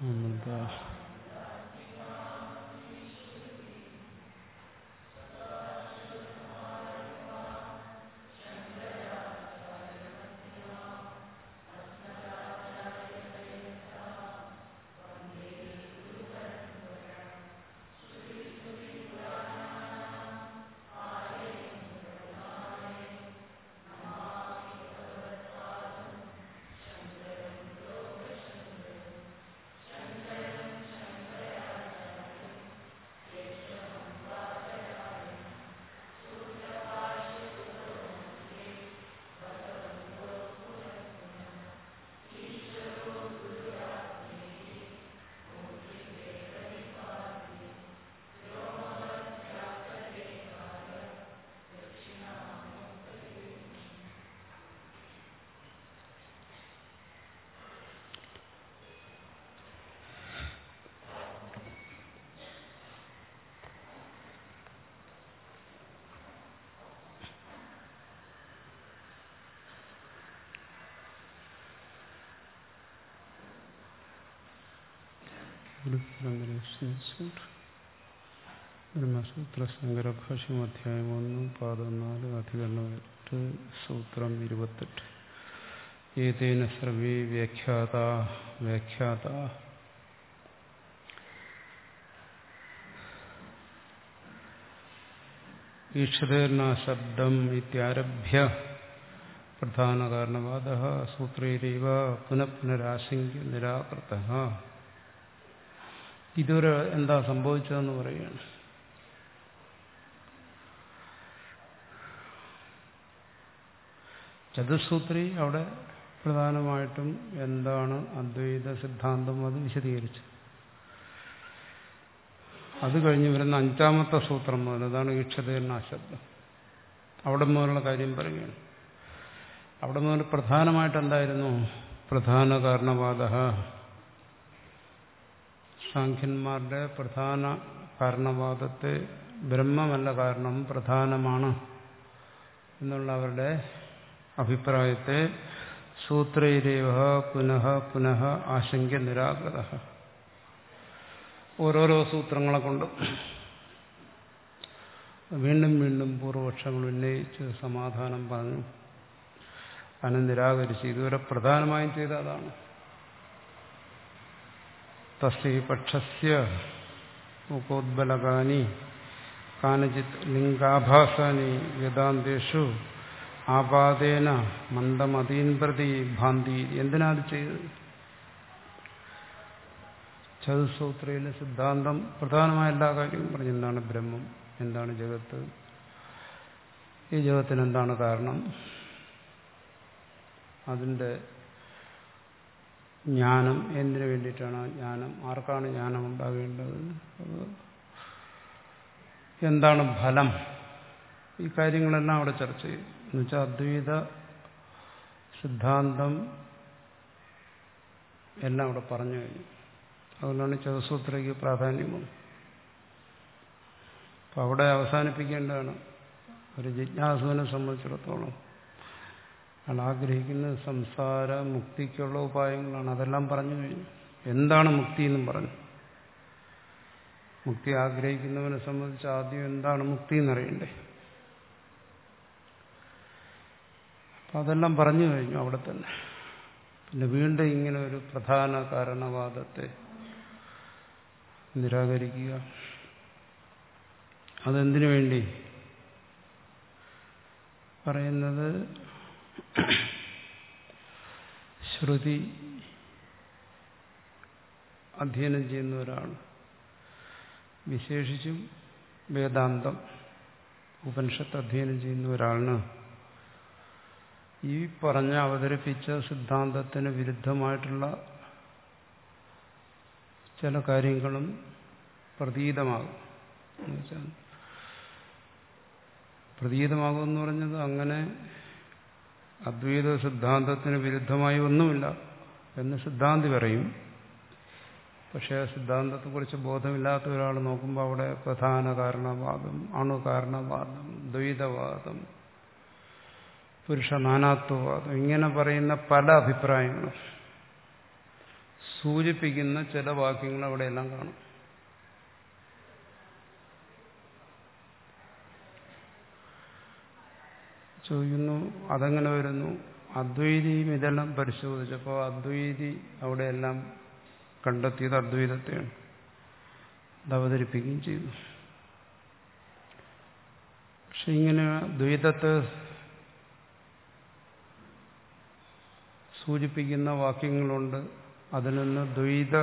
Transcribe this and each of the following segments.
അമൃത ബ്രഹ്മസൂത്ര ശങ്കരഭാഷ്യം അധ്യായം ഒന്ന് പാദം നാല് അധികരണം എട്ട് സൂത്രം ഇരുപത്തെട്ട് ഏതേന സർവേ വ്യാഖ്യാത വ്യാഖ്യാത ഈക്ഷതേർണ ശബ്ദം ഇത്യാരഭ്യ പ്രധാന കാരണവാദ സൂത്രൈരൈവ പുനഃപുനരാശങ്ക നിരാകൃത ഇതുവരെ എന്താ സംഭവിച്ചതെന്ന് പറയുകയാണ് ചതുസൂത്രി അവിടെ പ്രധാനമായിട്ടും എന്താണ് അദ്വൈത സിദ്ധാന്തം അത് വിശദീകരിച്ചു അത് കഴിഞ്ഞ് വരുന്ന അഞ്ചാമത്തെ സൂത്രം മുതൽ അതാണ് ഈക്ഷതീർണ ശബ്ദം അവിടെ മുതലുള്ള കാര്യം പറയുകയാണ് അവിടെ മുതൽ പ്രധാനമായിട്ട് എന്തായിരുന്നു പ്രധാന കാരണവാദ സാഖ്യന്മാരുടെ പ്രധാന കാരണവാദത്തെ ബ്രഹ്മമല്ല കാരണം പ്രധാനമാണ് എന്നുള്ള അവരുടെ അഭിപ്രായത്തെ സൂത്രൈരേവ പുനഃ പുനഃ ആശങ്ക നിരാകൃത ഓരോരോ സൂത്രങ്ങളെ കൊണ്ട് വീണ്ടും വീണ്ടും പൂർവപക്ഷങ്ങൾ ഉന്നയിച്ച് സമാധാനം പറഞ്ഞു അതിനെ നിരാകരിച്ച് ഇതുവരെ പ്രധാനമായും ചെയ്ത അതാണ് തസ്യ പക്ഷസ്യ മുഖോദ്ബലകാനി കാനചിത് ലിംഗാഭാസാനി വേദാന്തേഷു ആപാദേന മന്ദമതീൻ പ്രതി ഭാന്തി എന്തിനാ അത് ചെയ്തത് ചതുസൂത്രയിലെ സിദ്ധാന്തം പ്രധാനമായ എല്ലാ കാര്യവും പറഞ്ഞു എന്താണ് ബ്രഹ്മം എന്താണ് ജഗത്ത് ഈ ജഗത്തിന് എന്താണ് കാരണം അതിൻ്റെ ജ്ഞാനം എന്തിനു വേണ്ടിയിട്ടാണ് ജ്ഞാനം ആർക്കാണ് ജ്ഞാനം ഉണ്ടാകേണ്ടത് എന്താണ് ഫലം ഈ കാര്യങ്ങളെല്ലാം അവിടെ ചർച്ച ചെയ്യും എന്നുവെച്ചാൽ അദ്വൈത സിദ്ധാന്തം എല്ലാം അവിടെ പറഞ്ഞു കഴിഞ്ഞു അതുകൊണ്ടാണ് ചതുസൂത്രയ്ക്ക് പ്രാധാന്യം അപ്പം അവിടെ അവസാനിപ്പിക്കേണ്ടതാണ് ഒരു ജിജ്ഞാസുവിനെ സംബന്ധിച്ചിടത്തോളം അയാൾ ആഗ്രഹിക്കുന്നത് സംസാര മുക്തിക്കുള്ള ഉപായങ്ങളാണ് അതെല്ലാം പറഞ്ഞു കഴിഞ്ഞു എന്താണ് മുക്തി എന്നും പറഞ്ഞു മുക്തി ആഗ്രഹിക്കുന്നവനെ സംബന്ധിച്ച് ആദ്യം എന്താണ് മുക്തി എന്നറിയണ്ടേ അപ്പം അതെല്ലാം പറഞ്ഞു കഴിഞ്ഞു അവിടെ തന്നെ പിന്നെ വീണ്ടും ഇങ്ങനെ ഒരു പ്രധാന കാരണവാദത്തെ നിരാകരിക്കുക അതെന്തിനു വേണ്ടി പറയുന്നത് ശ്രുതി അധ്യയനം ചെയ്യുന്ന ഒരാൾ വിശേഷിച്ചും വേദാന്തം ഉപനിഷത്ത് അധ്യയനം ചെയ്യുന്ന ഒരാളിന് ഈ പറഞ്ഞ അവതരിപ്പിച്ച സിദ്ധാന്തത്തിന് വിരുദ്ധമായിട്ടുള്ള ചില കാര്യങ്ങളും പ്രതീതമാകും എന്നുവെച്ചാൽ പ്രതീതമാകുമെന്ന് പറഞ്ഞത് അങ്ങനെ അദ്വൈത സിദ്ധാന്തത്തിന് വിരുദ്ധമായി ഒന്നുമില്ല എന്ന് സിദ്ധാന്തി പറയും പക്ഷേ ആ സിദ്ധാന്തത്തെക്കുറിച്ച് ബോധമില്ലാത്ത ഒരാൾ നോക്കുമ്പോൾ അവിടെ പ്രധാന കാരണവാദം അണുകാരണവാദം ദ്വൈതവാദം പുരുഷ നാനാത്വവാദം ഇങ്ങനെ പറയുന്ന പല അഭിപ്രായങ്ങളും സൂചിപ്പിക്കുന്ന ചില വാക്യങ്ങൾ അവിടെയെല്ലാം കാണും ചോദിക്കുന്നു അതെങ്ങനെ വരുന്നു അദ്വൈതിയും ഇതെല്ലാം പരിശോധിച്ചപ്പോൾ അദ്വൈതി അവിടെയെല്ലാം കണ്ടെത്തിയത് അദ്വൈതത്തെയാണ് അത് അവതരിപ്പിക്കുകയും ചെയ്തു പക്ഷെ ഇങ്ങനെ ദ്വൈതത്തെ സൂചിപ്പിക്കുന്ന വാക്യങ്ങളുണ്ട് അതിൽ നിന്ന് ദ്വൈത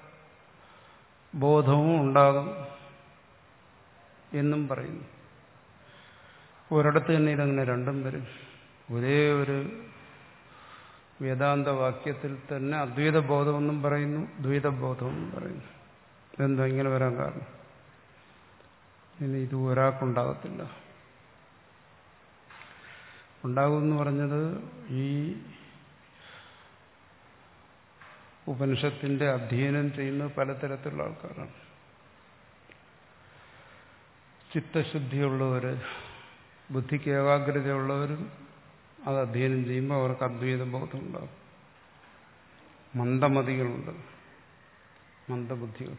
ബോധവും ഉണ്ടാകും എന്നും പറയുന്നു ഒരിടത്ത് തന്നെ ഇതങ്ങനെ രണ്ടും വരും ഒരേ ഒരു വേദാന്ത വാക്യത്തിൽ തന്നെ അദ്വൈത ബോധമെന്നും പറയുന്നു ദ്വൈതബോധമെന്നും പറയുന്നു ഇതെന്താ ഇങ്ങനെ വരാൻ കാരണം ഇനി ഇത് ഒരാൾക്കുണ്ടാകത്തില്ല ഉണ്ടാകുമെന്ന് പറഞ്ഞത് ഈ ഉപനിഷത്തിന്റെ അധ്യയനം ചെയ്യുന്ന പലതരത്തിലുള്ള ആൾക്കാരാണ് ചിത്തശുദ്ധിയുള്ളവർ ബുദ്ധിക്ക് ഏകാഗ്രതയുള്ളവരും അത് അധ്യയനം ചെയ്യുമ്പോൾ അവർക്ക് അദ്വൈത ബോധം ഉണ്ടാകും മന്ദമതികളുണ്ട് മന്ദബുദ്ധികൾ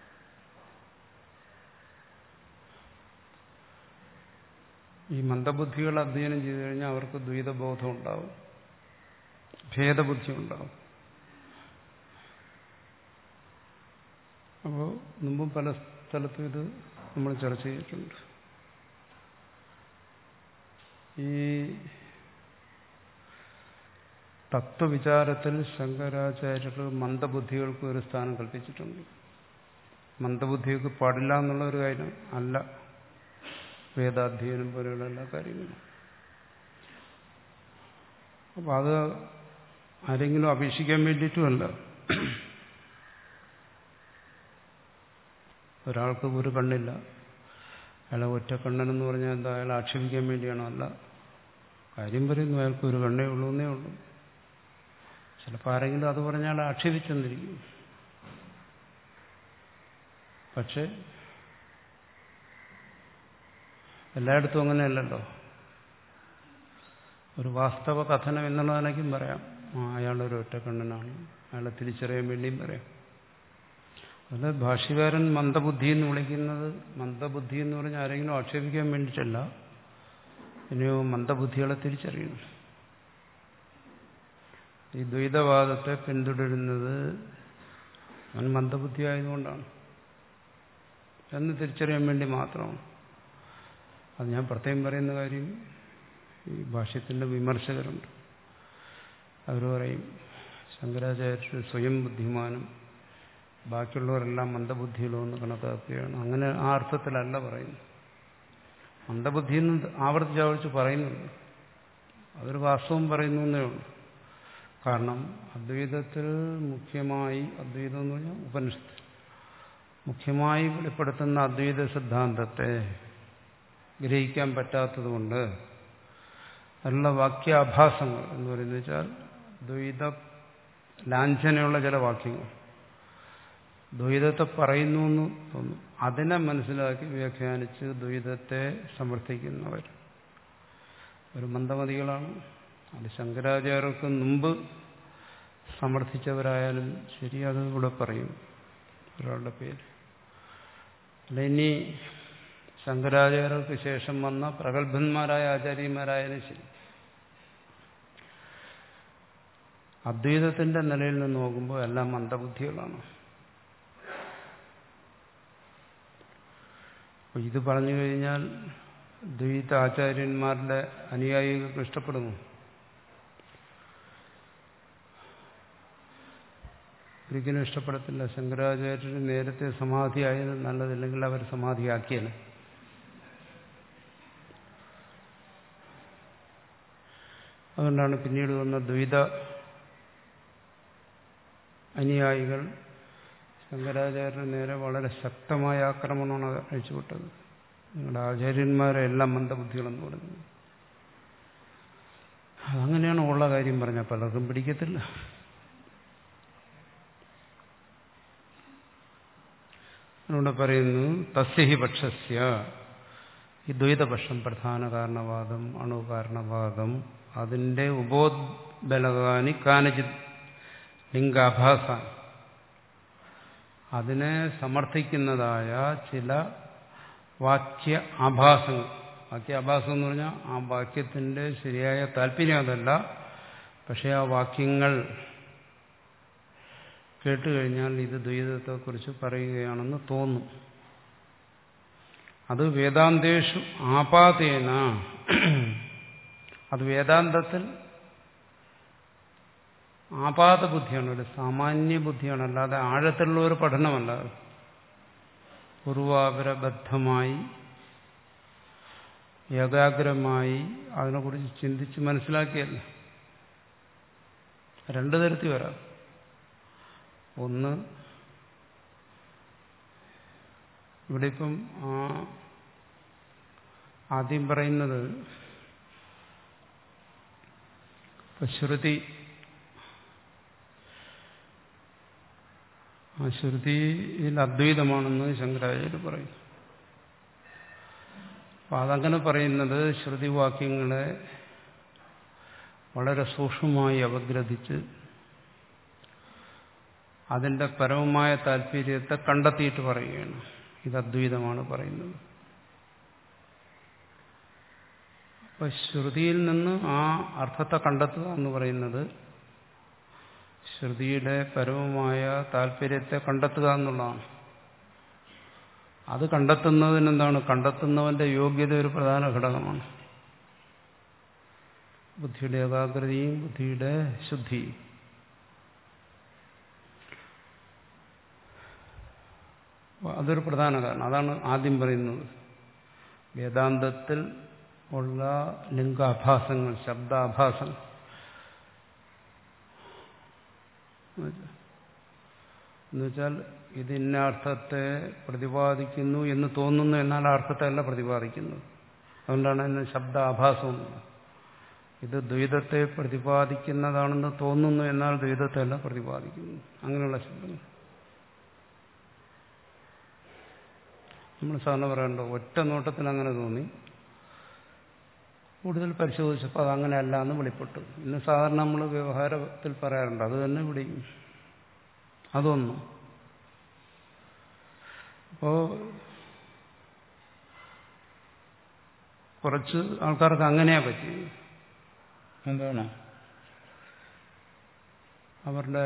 ഈ മന്ദബുദ്ധികൾ അധ്യയനം ചെയ്തു കഴിഞ്ഞാൽ അവർക്ക് ദ്വൈതബോധം ഉണ്ടാവും ഭേദബുദ്ധി ഉണ്ടാവും അപ്പോൾ മുമ്പും പല സ്ഥലത്തും ഇത് നമ്മൾ ചർച്ച ചെയ്തിട്ടുണ്ട് ഈ തത്വവിചാരത്തിൽ ശങ്കരാചാര്യർ മന്ദബുദ്ധികൾക്ക് ഒരു സ്ഥാനം കൽപ്പിച്ചിട്ടുണ്ട് മന്ദബുദ്ധികൾക്ക് പാടില്ല എന്നുള്ള ഒരു കാര്യം അല്ല വേദാധ്യയനം പോലെയുള്ള എല്ലാ കാര്യങ്ങളും അപ്പം അത് ആരെങ്കിലും അപേക്ഷിക്കാൻ വേണ്ടിയിട്ടുമല്ല ഒരാൾക്ക് ഒരു കണ്ണില്ല അയാളെ ഒറ്റ കണ്ണനെന്ന് പറഞ്ഞാൽ എന്താ അയാൾ ആക്ഷേപിക്കാൻ വേണ്ടിയാണോ അല്ല കാര്യം പറയുന്നു അയാൾക്ക് ഒരു കണ്ണേ ഉള്ളൂ എന്നേ ഉള്ളൂ ചിലപ്പോൾ ആരെങ്കിലും അത് പറഞ്ഞാൽ ആക്ഷേപിച്ചെന്നിരിക്കും പക്ഷെ എല്ലായിടത്തും അങ്ങനെയല്ലല്ലോ ഒരു വാസ്തവ കഥനം എന്നുള്ള നിലയ്ക്കും പറയാം ആ അയാളൊരു ഒറ്റക്കണ്ണനാണ് അയാളെ തിരിച്ചറിയാൻ വേണ്ടിയും പറയാം അത് ഭാഷ്യകാരൻ മന്ദബുദ്ധി എന്ന് വിളിക്കുന്നത് മന്ദബുദ്ധി എന്ന് പറഞ്ഞാൽ ആരെങ്കിലും ആക്ഷേപിക്കാൻ വേണ്ടിയിട്ടല്ല ഇനിയോ മന്ദബുദ്ധികളെ തിരിച്ചറിയണം ഈ ദ്വൈതവാദത്തെ പിന്തുടരുന്നത് അവൻ മന്ദബുദ്ധി ആയതുകൊണ്ടാണ് എന്ന് തിരിച്ചറിയാൻ വേണ്ടി മാത്രമാണ് അത് ഞാൻ പ്രത്യേകം പറയുന്ന കാര്യം ഈ ഭാഷ്യത്തിൻ്റെ വിമർശകരുണ്ട് അവർ പറയും ശങ്കരാചാര്യർ സ്വയം ബുദ്ധിമാനും ബാക്കിയുള്ളവരെല്ലാം മന്ദബുദ്ധിയിലോ എന്ന് കണക്കാക്കുകയാണ് അങ്ങനെ ആ അർത്ഥത്തിലല്ല പറയുന്നു മന്ദബുദ്ധി എന്ന് ആവർത്തിച്ചാവർത്തിച്ച് പറയുന്നുണ്ട് അതൊരു വാസ്തവം പറയുന്നു എന്നേ ഉള്ളൂ കാരണം അദ്വൈതത്തിൽ മുഖ്യമായി അദ്വൈതം എന്ന് പറഞ്ഞാൽ ഉപനിഷത്ത് മുഖ്യമായി വെളിപ്പെടുത്തുന്ന അദ്വൈത സിദ്ധാന്തത്തെ ഗ്രഹിക്കാൻ പറ്റാത്തതുകൊണ്ട് അതിലുള്ള വാക്യാഭാസങ്ങൾ എന്ന് പറയുന്നത് വെച്ചാൽ ദ്വൈത ലാഞ്ചനയുള്ള ചില വാക്യങ്ങൾ ദ്വൈതത്തെ പറയുന്നു എന്ന് തോന്നും അതിനെ മനസ്സിലാക്കി വ്യാഖ്യാനിച്ച് ദ്വൈതത്തെ സമർത്ഥിക്കുന്നവർ ഒരു മന്ദമതികളാണ് അത് ശങ്കരാചാര്യർക്ക് മുമ്പ് സമർത്ഥിച്ചവരായാലും ശരി അത് ഇവിടെ പറയും ഒരാളുടെ പേര് അല്ല ഇനി ശങ്കരാചാര്യർക്ക് ശേഷം വന്ന പ്രഗത്ഭന്മാരായ ആചാര്യന്മാരായാലും ശരി അദ്വൈതത്തിന്റെ നിലയിൽ നിന്ന് നോക്കുമ്പോൾ എല്ലാം മന്ദബുദ്ധികളാണ് അപ്പോൾ ഇത് പറഞ്ഞു കഴിഞ്ഞാൽ ദ്വൈത ആചാര്യന്മാരുടെ അനുയായികൾക്ക് ഇഷ്ടപ്പെടുന്നു ഒരിക്കലും ഇഷ്ടപ്പെടത്തില്ല ശങ്കരാചാര്യർ നേരത്തെ സമാധിയായത് നല്ലതില്ലെങ്കിൽ അവർ സമാധിയാക്കിയത് അതുകൊണ്ടാണ് പിന്നീട് വന്ന ദ്വൈത അനുയായികൾ ശങ്കരാചാര്യന് നേരെ വളരെ ശക്തമായ ആക്രമണമാണ് അഴിച്ചുവിട്ടത് നിങ്ങളുടെ ആചാര്യന്മാരെ എല്ലാം മന്ദബുദ്ധികളെന്ന് പറഞ്ഞു അതങ്ങനെയാണ് ഉള്ള കാര്യം പറഞ്ഞാൽ പലർക്കും പിടിക്കത്തില്ല അതുകൊണ്ട് പറയുന്നു തസ്യഹി പക്ഷസ്യ ഈ ദ്വൈതപക്ഷം പ്രധാന കാരണവാദം അണുകാരണവാദം അതിന്റെ ഉപോദ്ബലകാനി കാനചിത് ലിംഗാഭാസാൻ അതിനെ സമർത്ഥിക്കുന്നതായ ചില വാക്യ ആഭാസങ്ങൾ വാക്യ ആഭാസം എന്ന് പറഞ്ഞാൽ ആ വാക്യത്തിന്റെ ശരിയായ താല്പര്യം അതല്ല പക്ഷെ ആ വാക്യങ്ങൾ കേട്ടുകഴിഞ്ഞാൽ ഇത് ദ്വൈതത്തെക്കുറിച്ച് പറയുകയാണെന്ന് തോന്നും അത് വേദാന്തേഷു ആപാതേന അത് വേദാന്തത്തിൽ ആപാത ബുദ്ധിയാണ് ഒരു സാമാന്യ ബുദ്ധിയാണ് അല്ലാതെ ആഴത്തിലുള്ള ഒരു പഠനമല്ല പൂർവാപരബദ്ധമായി ഏകാഗ്രമായി അതിനെക്കുറിച്ച് ചിന്തിച്ച് മനസ്സിലാക്കിയല്ല രണ്ടു തരത്തിൽ വരാം ഒന്ന് ഇവിടെ ഇപ്പം ആദ്യം പറയുന്നത് ശ്രുതി ആ ശ്രുതിയിൽ അദ്വൈതമാണെന്ന് ശങ്കരാചാര്യ പറയുന്നു അപ്പം അതങ്ങനെ പറയുന്നത് ശ്രുതിവാക്യങ്ങളെ വളരെ സൂക്ഷ്മമായി അപഗ്രഥിച്ച് അതിന്റെ പരമമായ താല്പര്യത്തെ കണ്ടെത്തിയിട്ട് പറയുകയാണ് ഇത് അദ്വൈതമാണ് പറയുന്നത് അപ്പൊ ശ്രുതിയിൽ നിന്ന് ആ അർത്ഥത്തെ കണ്ടെത്തുക എന്ന് പറയുന്നത് ശ്രുതിയുടെ പരമമായ താല്പര്യത്തെ കണ്ടെത്തുക എന്നുള്ളതാണ് അത് കണ്ടെത്തുന്നതിന് എന്താണ് കണ്ടെത്തുന്നവന്റെ യോഗ്യത ഒരു പ്രധാന ഘടകമാണ് ബുദ്ധിയുടെ ഏകാഗ്രതയും ബുദ്ധിയുടെ ശുദ്ധിയും അതൊരു പ്രധാന കാരണം അതാണ് ആദ്യം പറയുന്നത് വേദാന്തത്തിൽ ഉള്ള ലിംഗാഭാസങ്ങൾ ശബ്ദാഭാസങ്ങൾ എന്നുവെച്ചാൽ ഇത് ഇന്ന അർത്ഥത്തെ പ്രതിപാദിക്കുന്നു എന്ന് തോന്നുന്നു എന്നാൽ ആ അർത്ഥത്തെ അല്ല പ്രതിപാദിക്കുന്നത് അതുകൊണ്ടാണ് ഇന്ന് ശബ്ദാഭാസം ഇത് ദ്വൈതത്തെ പ്രതിപാദിക്കുന്നതാണെന്ന് തോന്നുന്നു എന്നാൽ ദ്വൈതത്തെ അല്ല പ്രതിപാദിക്കുന്നു അങ്ങനെയുള്ള ശബ്ദങ്ങൾ നമ്മൾ സാധാരണ പറയണ്ടോ ഒറ്റ നോട്ടത്തിൽ അങ്ങനെ തോന്നി കൂടുതൽ പരിശോധിച്ചപ്പോൾ അതങ്ങനെയല്ല എന്ന് വെളിപ്പെട്ടു ഇന്ന് സാധാരണ നമ്മൾ വ്യവഹാരത്തിൽ പറയാറുണ്ട് അത് തന്നെ ഇവിടെയും അതൊന്നും അപ്പോ കുറച്ച് ആൾക്കാർക്ക് അങ്ങനെയാ പറ്റി എന്താണ് അവരുടെ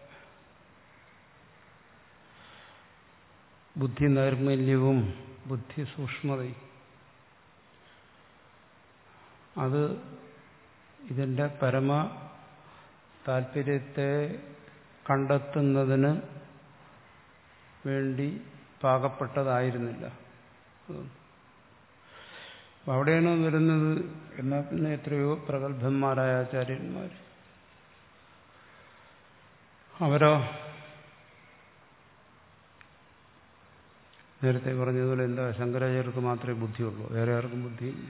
ബുദ്ധി നൈർമല്യവും ബുദ്ധി സൂക്ഷ്മതയും അത് ഇതിന്റെ പരമ താല്പര്യത്തെ കണ്ടെത്തുന്നതിന് വേണ്ടി പാകപ്പെട്ടതായിരുന്നില്ല അവിടെയാണ് വരുന്നത് എന്നാൽ പിന്നെ എത്രയോ പ്രഗത്ഭന്മാരായ ആചാര്യന്മാർ അവരോ നേരത്തെ പറഞ്ഞതുപോലെ എന്താ ശങ്കരാചാര്യർക്ക് മാത്രമേ ബുദ്ധിയുള്ളൂ വേറെ ആർക്കും ബുദ്ധിയില്ല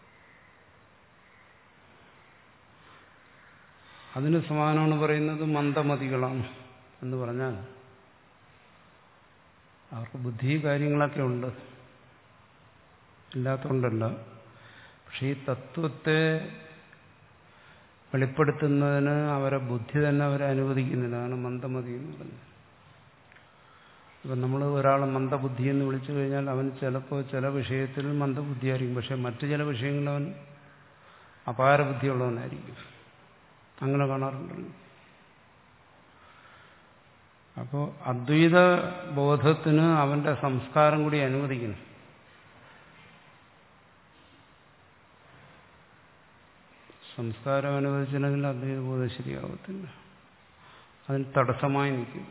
അതിന് സമാനമാണ് പറയുന്നത് മന്ദമതികളാണ് എന്ന് പറഞ്ഞാൽ അവർക്ക് ബുദ്ധി കാര്യങ്ങളൊക്കെ ഉണ്ട് ഇല്ലാത്തതുകൊണ്ടല്ല പക്ഷെ ഈ തത്വത്തെ വെളിപ്പെടുത്തുന്നതിന് അവരെ ബുദ്ധി തന്നെ അവരെ അനുവദിക്കുന്നില്ല അതാണ് മന്ദമതി എന്ന് പറയുന്നത് ഇപ്പം നമ്മൾ ഒരാൾ മന്ദബുദ്ധി എന്ന് വിളിച്ചു കഴിഞ്ഞാൽ അവൻ ചിലപ്പോൾ ചില വിഷയത്തിൽ മന്ദബുദ്ധിയായിരിക്കും പക്ഷെ മറ്റു ചില വിഷയങ്ങളിൽ അവൻ അപാരബുദ്ധിയുള്ളവനായിരിക്കും അങ്ങനെ കാണാറുണ്ടല്ലോ അപ്പോൾ അദ്വൈത ബോധത്തിന് അവന്റെ സംസ്കാരം കൂടി അനുവദിക്കണം സംസ്കാരം അനുവദിച്ചില്ലെങ്കിൽ അദ്വൈത ബോധം ശരിയാവത്തില്ല അതിന് തടസ്സമായി നിൽക്കും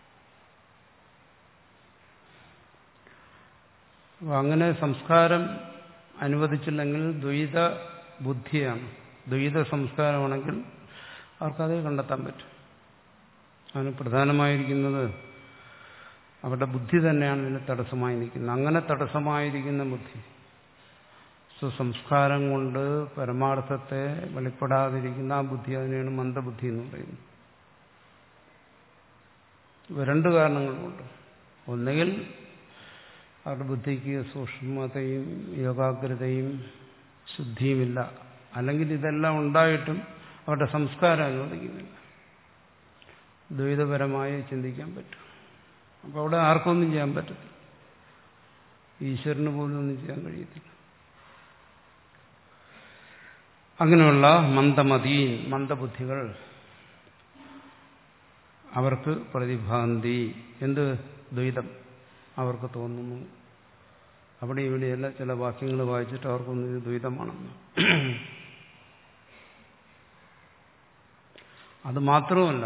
അപ്പോൾ അങ്ങനെ സംസ്കാരം അനുവദിച്ചില്ലെങ്കിൽ ദ്വൈത ബുദ്ധിയാണ് ദ്വൈത സംസ്കാരമാണെങ്കിൽ അവർക്കത് കണ്ടെത്താൻ പറ്റും അതിന് പ്രധാനമായിരിക്കുന്നത് അവരുടെ ബുദ്ധി തന്നെയാണ് ഇതിന് തടസ്സമായി നിൽക്കുന്നത് അങ്ങനെ തടസ്സമായിരിക്കുന്ന ബുദ്ധി സ്വസംസ്കാരം കൊണ്ട് പരമാർത്ഥത്തെ വെളിപ്പെടാതിരിക്കുന്ന ആ ബുദ്ധി അതിനെയാണ് മന്ദബുദ്ധി എന്ന് പറയുന്നത് ഇവ രണ്ട് കാരണങ്ങളുമുണ്ട് ഒന്നുകിൽ അവരുടെ ബുദ്ധിക്ക് സൂക്ഷ്മതയും ഏകാഗ്രതയും ശുദ്ധിയുമില്ല അല്ലെങ്കിൽ ഇതെല്ലാം ഉണ്ടായിട്ടും അവരുടെ സംസ്കാരം അനുവദിക്കുന്നില്ല ദ്വൈതപരമായി ചിന്തിക്കാൻ പറ്റും അപ്പോൾ അവിടെ ആർക്കൊന്നും ചെയ്യാൻ പറ്റത്തില്ല ഈശ്വരന് പോലും ഒന്നും ചെയ്യാൻ കഴിയത്തില്ല അങ്ങനെയുള്ള മന്ദമതീൻ മന്ദബുദ്ധികൾ അവർക്ക് പ്രതിഭാന്തി എന്ത് ദ്വൈതം അവർക്ക് തോന്നുന്നു അവിടെ ഇവിടെയല്ല ചില വാക്യങ്ങൾ വായിച്ചിട്ട് അവർക്കൊന്നും ഇത് ദ്വൈതമാണെന്ന് അത് മാത്രമല്ല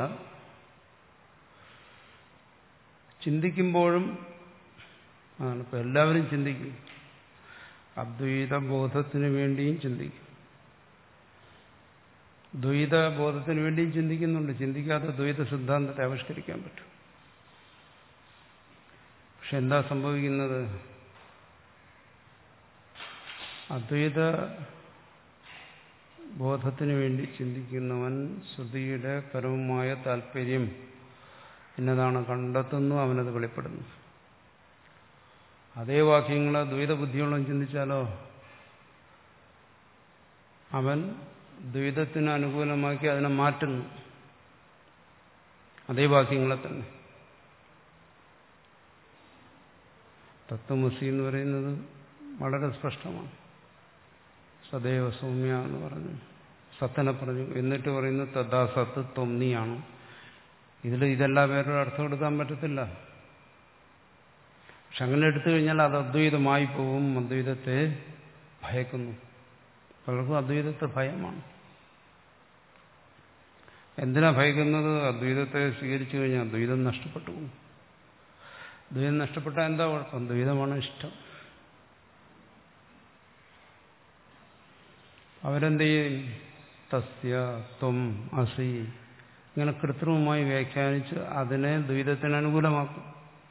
ചിന്തിക്കുമ്പോഴും അതാണ് ഇപ്പം എല്ലാവരും ചിന്തിക്കും അദ്വൈത ബോധത്തിന് വേണ്ടിയും ചിന്തിക്കും ദ്വൈത ബോധത്തിന് വേണ്ടിയും ചിന്തിക്കുന്നുണ്ട് ചിന്തിക്കാതെ ദ്വൈത സിദ്ധാന്തത്തെ ആവിഷ്കരിക്കാൻ പറ്റും പക്ഷെ എന്താ സംഭവിക്കുന്നത് അദ്വൈത ബോധത്തിന് വേണ്ടി ചിന്തിക്കുന്നവൻ ശ്രുതിയുടെ പരമമായ താല്പര്യം എന്നതാണ് കണ്ടെത്തുന്നു അവനത് വെളിപ്പെടുന്നു അതേ വാക്യങ്ങൾ ദ്വൈത ബുദ്ധിയോളം ചിന്തിച്ചാലോ അവൻ ദ്വൈതത്തിന് അനുകൂലമാക്കി അതിനെ മാറ്റുന്നു അതേ വാക്യങ്ങളെ തന്നെ തത്വമസി എന്ന് പറയുന്നത് വളരെ സ്പഷ്ടമാണ് സദൈവ സൗമ്യ എന്ന് പറഞ്ഞു സത്തനെ പറഞ്ഞു എന്നിട്ട് പറയുന്നത് തഥാ സത്ത് തൊന്നിയാണ് ഇതിൽ ഇതെല്ലാം വേറൊരു അർത്ഥം എടുക്കാൻ പറ്റത്തില്ല പക്ഷെ അങ്ങനെ എടുത്തു കഴിഞ്ഞാൽ അത് അദ്വൈതമായി പോവും അദ്വൈതത്തെ ഭയക്കുന്നു പലർക്കും അദ്വൈതത്തെ ഭയമാണ് എന്തിനാ ഭയക്കുന്നത് അദ്വൈതത്തെ സ്വീകരിച്ചു കഴിഞ്ഞാൽ അദ്വൈതം നഷ്ടപ്പെട്ടു പോകും ദ്വൈതം നഷ്ടപ്പെട്ടാൽ എന്താ കുഴപ്പം ദ്വൈതമാണ് ഇഷ്ടം അവരെന്ത് ചെയ്യും തസ്യ ത്വം അസി ഇങ്ങനെ കൃത്രിമമായി വ്യാഖ്യാനിച്ച് അതിനെ ദ്വൈതത്തിന് അനുകൂലമാക്കും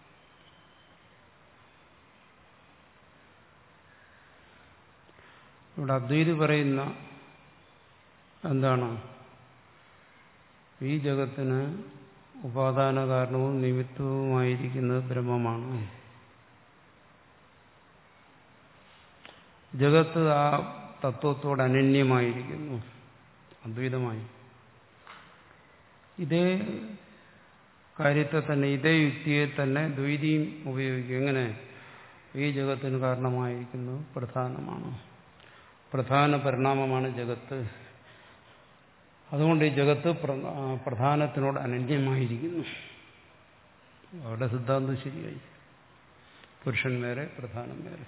ഇവിടെ അദ്വൈതി പറയുന്ന എന്താണ് ഈ ജഗത്തിന് ഉപാദാന കാരണവും നിമിത്തവുമായിരിക്കുന്നത് ബ്രഹ്മമാണ് ജഗത്ത് ആ തത്വത്തോട് അനന്യമായിരിക്കുന്നു അദ്വൈതമായി ഇതേ കാര്യത്തെ തന്നെ ഇതേ യുക്തിയെ തന്നെ ദ്വൈതിയും ഉപയോഗിക്കും എങ്ങനെ ഈ ജഗത്തിന് കാരണമായിരിക്കുന്നു പ്രധാനമാണ് പ്രധാന പരിണാമമാണ് ജഗത്ത് അതുകൊണ്ട് ഈ ജഗത്ത് പ്രധാനത്തിനോട് അനന്യമായിരിക്കുന്നു അവിടെ സിദ്ധാന്തം ശരിയായി പുരുഷൻ വേറെ പ്രധാനം വേറെ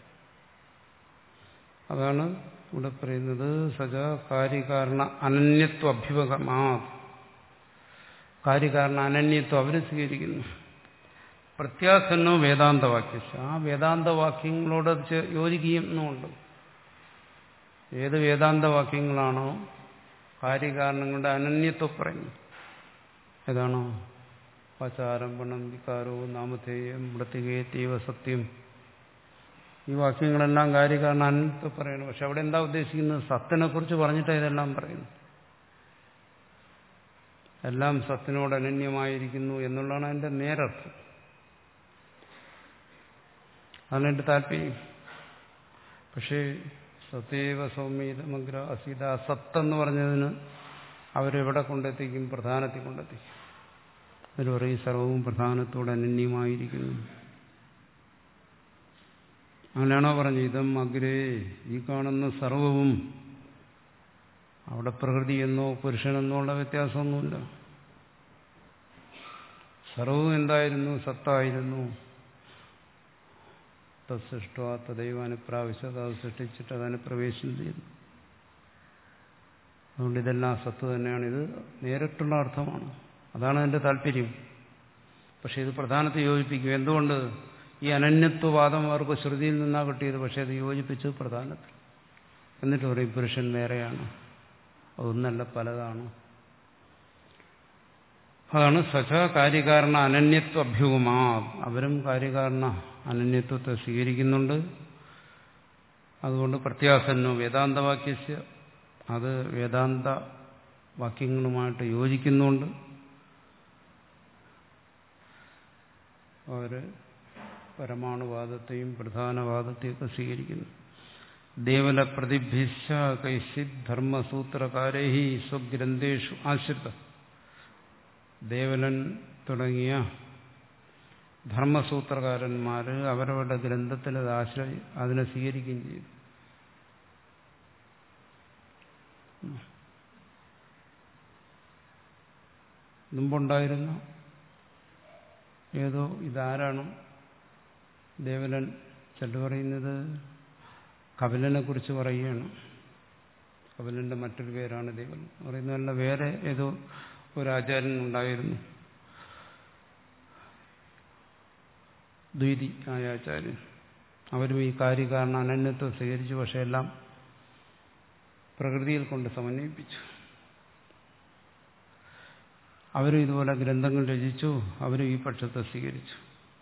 അതാണ് ഇവിടെ പറയുന്നത് സജ കാര്യകാരണ അനന്യത്വ അഭ്യുപകമാ കാര്യകാരണ അനന്യത്വം അവർ സ്വീകരിക്കുന്നു പ്രത്യാസന്നോ വേദാന്തവാക്യ ആ വേദാന്തവാക്യങ്ങളോട് യോജിക്കുന്നുമുണ്ട് ഏത് വേദാന്തവാക്യങ്ങളാണോ കാര്യകാരണങ്ങളുടെ അനന്യത്വം പറയുന്നു ഏതാണോ ആചാരം പണം വികാരോ നാമധേയം മൃത്തികേത്തീവ സത്യം ഈ വാക്യങ്ങളെല്ലാം കാര്യകാരണ അനന്യത്വം പറയുന്നു പക്ഷെ അവിടെ എന്താ ഉദ്ദേശിക്കുന്നത് സത്തിനെ കുറിച്ച് പറഞ്ഞിട്ടാണ് ഇതെല്ലാം പറയുന്നു എല്ലാം സത്തിനോട് അനന്യമായിരിക്കുന്നു എന്നുള്ളതാണ് അതിന്റെ നേരർത്ഥം അതാണ് എന്റെ താല്പര്യം പക്ഷേ സത്യവ സൗമ്യതമഗ്ര അസീത സത്തെന്ന് പറഞ്ഞതിന് അവരെവിടെ കൊണ്ടെത്തിക്കും പ്രധാനത്തിൽ കൊണ്ടെത്തിക്കും അതിൽ പറയും സർവവും പ്രധാനത്തോട് അനന്യമായിരിക്കുന്നു അങ്ങനെയാണോ പറഞ്ഞു ഇതം അഗ്രേ ഈ കാണുന്ന സർവവും അവിടെ പ്രകൃതി എന്നോ പുരുഷനെന്നോ ഉള്ള വ്യത്യാസമൊന്നുമില്ല സർവവും എന്തായിരുന്നു സത്തായിരുന്നു തത്സൃഷ്ട തദൈവ അനുപ്രാവശ്യത് അത് സൃഷ്ടിച്ചിട്ട് അതിനെ പ്രവേശനം ചെയ്യുന്നു അതുകൊണ്ട് ഇതെല്ലാം സത്ത് തന്നെയാണ് ഇത് നേരിട്ടുള്ള അർത്ഥമാണ് അതാണ് എൻ്റെ താല്പര്യം പക്ഷെ ഇത് പ്രധാനത്തെ യോജിപ്പിക്കും എന്തുകൊണ്ട് ഈ അനന്യത്വവാദം അവർക്ക് ശ്രുതിയിൽ നിന്നാ കിട്ടിയത് പക്ഷെ അത് യോജിപ്പിച്ചത് പ്രധാനത്തിൽ എന്നിട്ട് പറയും പുരുഷൻ വേറെയാണ് അതൊന്നല്ല പലതാണ് അതാണ് സഖ കാര്യകാരണ അനന്യത്വ അഭ്യൂഹമാ അവരും കാര്യകാരണ അനന്യത്വത്തെ സ്വീകരിക്കുന്നുണ്ട് അതുകൊണ്ട് പ്രത്യാസന്നോ വേദാന്തവാക്യസ്യ അത് വേദാന്ത വാക്യങ്ങളുമായിട്ട് യോജിക്കുന്നുണ്ട് അവര് പരമാണുവാദത്തെയും പ്രധാനവാദത്തെയൊക്കെ സ്വീകരിക്കുന്നു ദേവല പ്രതിഭിശ കൈശിത് ധർമ്മസൂത്രകാരൈ സ്വഗ്രന്ഥേഷു ആശ്രിത ദേവലൻ തുടങ്ങിയ ധർമ്മസൂത്രകാരന്മാർ അവരവരുടെ ഗ്രന്ഥത്തിൽ അത് ആശ്രയി അതിനെ സ്വീകരിക്കുകയും ചെയ്തു മുമ്പുണ്ടായിരുന്ന ഏതോ ഇതാരാണ് ദേവലൻ ചെല്ലു പറയുന്നത് കപിലനെ കുറിച്ച് പറയുകയാണ് കപിലന്റെ മറ്റൊരു പേരാണ് ദേവൻ പറയുന്നതല്ല വേറെ ഏതോ ഒരു ആചാര്യൻ ഉണ്ടായിരുന്നു ദ്വൈതി ആയ ആചാര്യൻ അവരും ഈ കാര്യകാരണ അനന്യത്വം സ്വീകരിച്ചു പക്ഷെ എല്ലാം പ്രകൃതിയിൽ കൊണ്ട് സമന്വയിപ്പിച്ചു അവരും ഇതുപോലെ ഗ്രന്ഥങ്ങൾ രചിച്ചു അവരും ഈ പക്ഷത്തെ സ്വീകരിച്ചു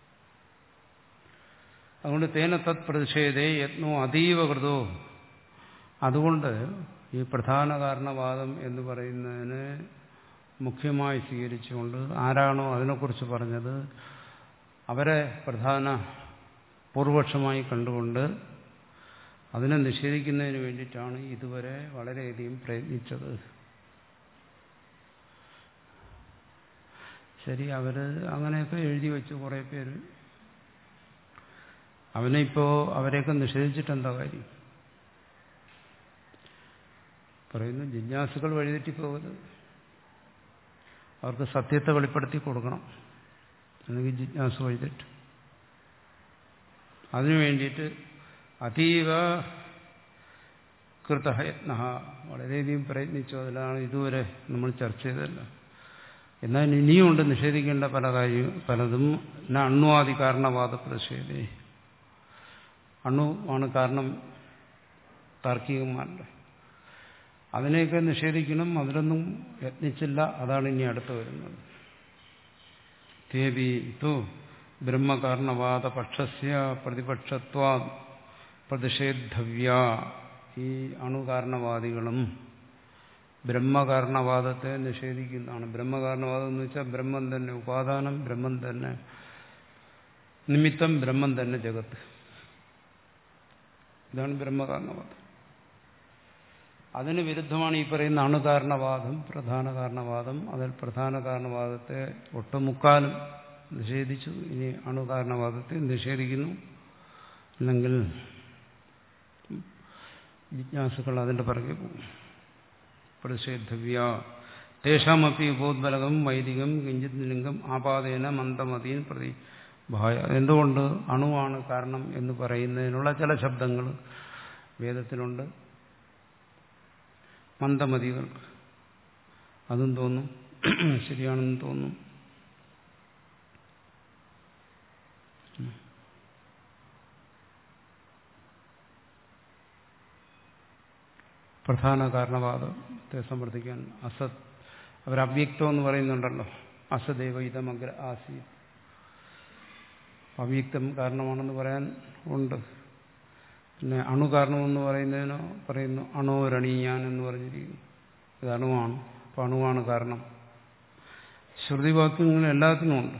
അതുകൊണ്ട് തേന തത് പ്രതിഷേധേ യത്നോ അതീവ കൃതോ അതുകൊണ്ട് ഈ പ്രധാന കാരണവാദം എന്ന് പറയുന്നതിന് മുഖ്യമായി സ്വീകരിച്ചുകൊണ്ട് ആരാണോ അതിനെക്കുറിച്ച് പറഞ്ഞത് അവരെ പ്രധാന പൂർവപക്ഷമായി കണ്ടുകൊണ്ട് അതിനെ നിഷേധിക്കുന്നതിന് വേണ്ടിയിട്ടാണ് ഇതുവരെ വളരെയധികം പ്രയത്നിച്ചത് ശരി അവര് അങ്ങനെയൊക്കെ എഴുതി വെച്ചു കുറേ പേര് അവനിപ്പോ അവരെയൊക്കെ നിഷേധിച്ചിട്ട് എന്താ കാര്യം പറയുന്നു ജിജ്ഞാസുകൾ വഴിതെറ്റിപ്പോകരുത് അവർക്ക് സത്യത്തെ വെളിപ്പെടുത്തി കൊടുക്കണം അല്ലെങ്കിൽ ജിജ്ഞാസ വഴിതെറ്റും അതിനു വേണ്ടിയിട്ട് അതീവ കൃതയത്ന വളരെയധികം പ്രയത്നിച്ചു അതിലാണ് ഇതുവരെ നമ്മൾ ചർച്ച ചെയ്തല്ല എന്നാൽ ഇനിയുമുണ്ട് നിഷേധിക്കേണ്ട പല കാര്യം പലതും അണ്വാദി കാരണവാദ പ്രതിഷേധേ അണു ആണ് കാരണം താർക്കികന്മാരുടെ അതിനെയൊക്കെ നിഷേധിക്കണം അതിലൊന്നും യത്നിച്ചില്ല അതാണ് ഇനി അടുത്ത് വരുന്നത് തേബി തു ബ്രഹ്മകാരണവാദ പക്ഷസ്യ പ്രതിപക്ഷത്വ പ്രതിഷേധവ്യ ഈ അണുകാരണവാദികളും ബ്രഹ്മകാരണവാദത്തെ നിഷേധിക്കുന്നതാണ് ബ്രഹ്മകാരണവാദം എന്ന് വെച്ചാൽ ബ്രഹ്മം തന്നെ ഉപാദാനം ബ്രഹ്മം തന്നെ നിമിത്തം ബ്രഹ്മം തന്നെ ജഗത്ത് ഇതാണ് ബ്രഹ്മകാരണവാദം അതിന് വിരുദ്ധമാണ് ഈ പറയുന്ന അണുകാരണവാദം പ്രധാന കാരണവാദം അതിൽ പ്രധാന കാരണവാദത്തെ ഒട്ടുമുക്കാലും നിഷേധിച്ചു ഇനി അണുകാരണവാദത്തെ നിഷേധിക്കുന്നു അല്ലെങ്കിൽ ജിജ്ഞാസുക്കൾ അതിന്റെ പിറകെ പോകും പ്രതിഷേധവ്യ തേഷാമപ്പി ഉപോദ്ബലകം വൈദികം കിഞ്ചിത് ലിംഗം ആപാദേന മന്ദമതീൻ പ്രതി ഭായ എന്തുകൊണ്ട് അണുവാണ് കാരണം എന്ന് പറയുന്നതിനുള്ള ചില ശബ്ദങ്ങൾ വേദത്തിലുണ്ട് മന്ദമതികൾക്ക് അതും തോന്നും ശരിയാണെന്ന് തോന്നും പ്രധാന കാരണവാദത്തെ സമർത്ഥിക്കാൻ അസത് അവരവ്യക്തം എന്ന് പറയുന്നുണ്ടല്ലോ അസദൈവ ഇതമഗ്ര ആസി അവ്യക്തം കാരണമാണെന്ന് പറയാൻ ഉണ്ട് പിന്നെ അണു കാരണമെന്ന് പറയുന്നതിനോ പറയുന്നു അണോരണീയാൻ എന്ന് പറഞ്ഞിരിക്കുന്നു ഇത് അണുവാണ് അപ്പം അണുവാണ് കാരണം ശ്രുതിവാക്യങ്ങൾ എല്ലാത്തിനും ഉണ്ട്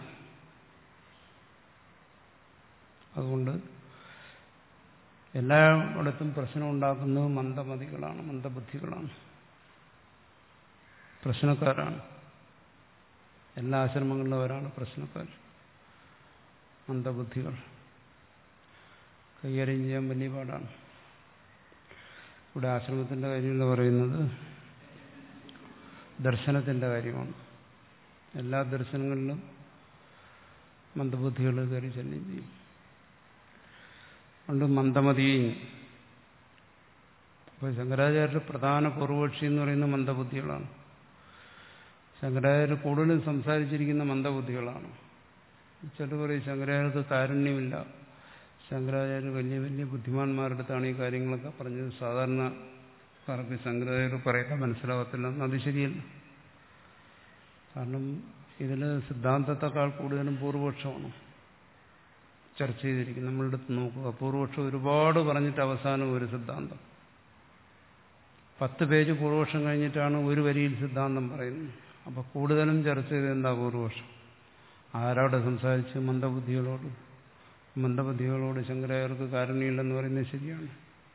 അതുകൊണ്ട് എല്ലായിടത്തും പ്രശ്നം ഉണ്ടാക്കുന്നത് മന്ദമതികളാണ് മന്ദബുദ്ധികളാണ് പ്രശ്നക്കാരാണ് എല്ലാ ആശ്രമങ്ങളിലും അവരാണ് പ്രശ്നക്കാർ മന്ദബുദ്ധികൾ കൈകാര്യം ചെയ്യാൻ വലിയ പാടാണ് ഇവിടെ ആശ്രമത്തിന്റെ കാര്യമെന്ന് പറയുന്നത് ദർശനത്തിന്റെ കാര്യമാണ് എല്ലാ ദർശനങ്ങളിലും മന്ദബുദ്ധികൾ കയറി ശല്യം ചെയ്യും അതുകൊണ്ട് മന്ദമതിയും അപ്പോൾ ശങ്കരാചാര്യരുടെ പ്രധാന പൂർവപക്ഷി എന്ന് പറയുന്ന മന്ദബുദ്ധികളാണ് ശങ്കരാചാര്യർ കൂടുതലും സംസാരിച്ചിരിക്കുന്ന മന്ദബുദ്ധികളാണ് ചില പറയും ശങ്കരാചാര്യർക്ക് കാരുണ്യമില്ല ശങ്കരാചാര്യർ വലിയ വലിയ ബുദ്ധിമാന്മാരുടെ അടുത്താണ് ഈ കാര്യങ്ങളൊക്കെ പറഞ്ഞത് സാധാരണക്കാർക്ക് ശങ്കരാചാര്യർ പറയുന്നത് മനസ്സിലാകത്തില്ല അത് ശരിയല്ല കാരണം ഇതിൽ സിദ്ധാന്തത്തെക്കാൾ കൂടുതലും പൂർവപക്ഷമാണ് ചർച്ച ചെയ്തിരിക്കും നമ്മളുടെ അടുത്ത് നോക്കുക പൂർവപക്ഷം ഒരുപാട് പറഞ്ഞിട്ട് അവസാനം ഒരു സിദ്ധാന്തം പത്ത് പേജ് പൂർവപക്ഷം കഴിഞ്ഞിട്ടാണ് ഒരു വരിയിൽ സിദ്ധാന്തം പറയുന്നത് അപ്പോൾ കൂടുതലും ചർച്ച ചെയ്ത് എന്താ പൂർവപക്ഷം ആരോടെ സംസാരിച്ച് മന്ദബുദ്ധികളോട് മന്ദബുദ്ധികളോട് ശങ്കരായർക്ക് കാരുണ്യമില്ലെന്ന് പറയുന്നത് ശരിയാണ്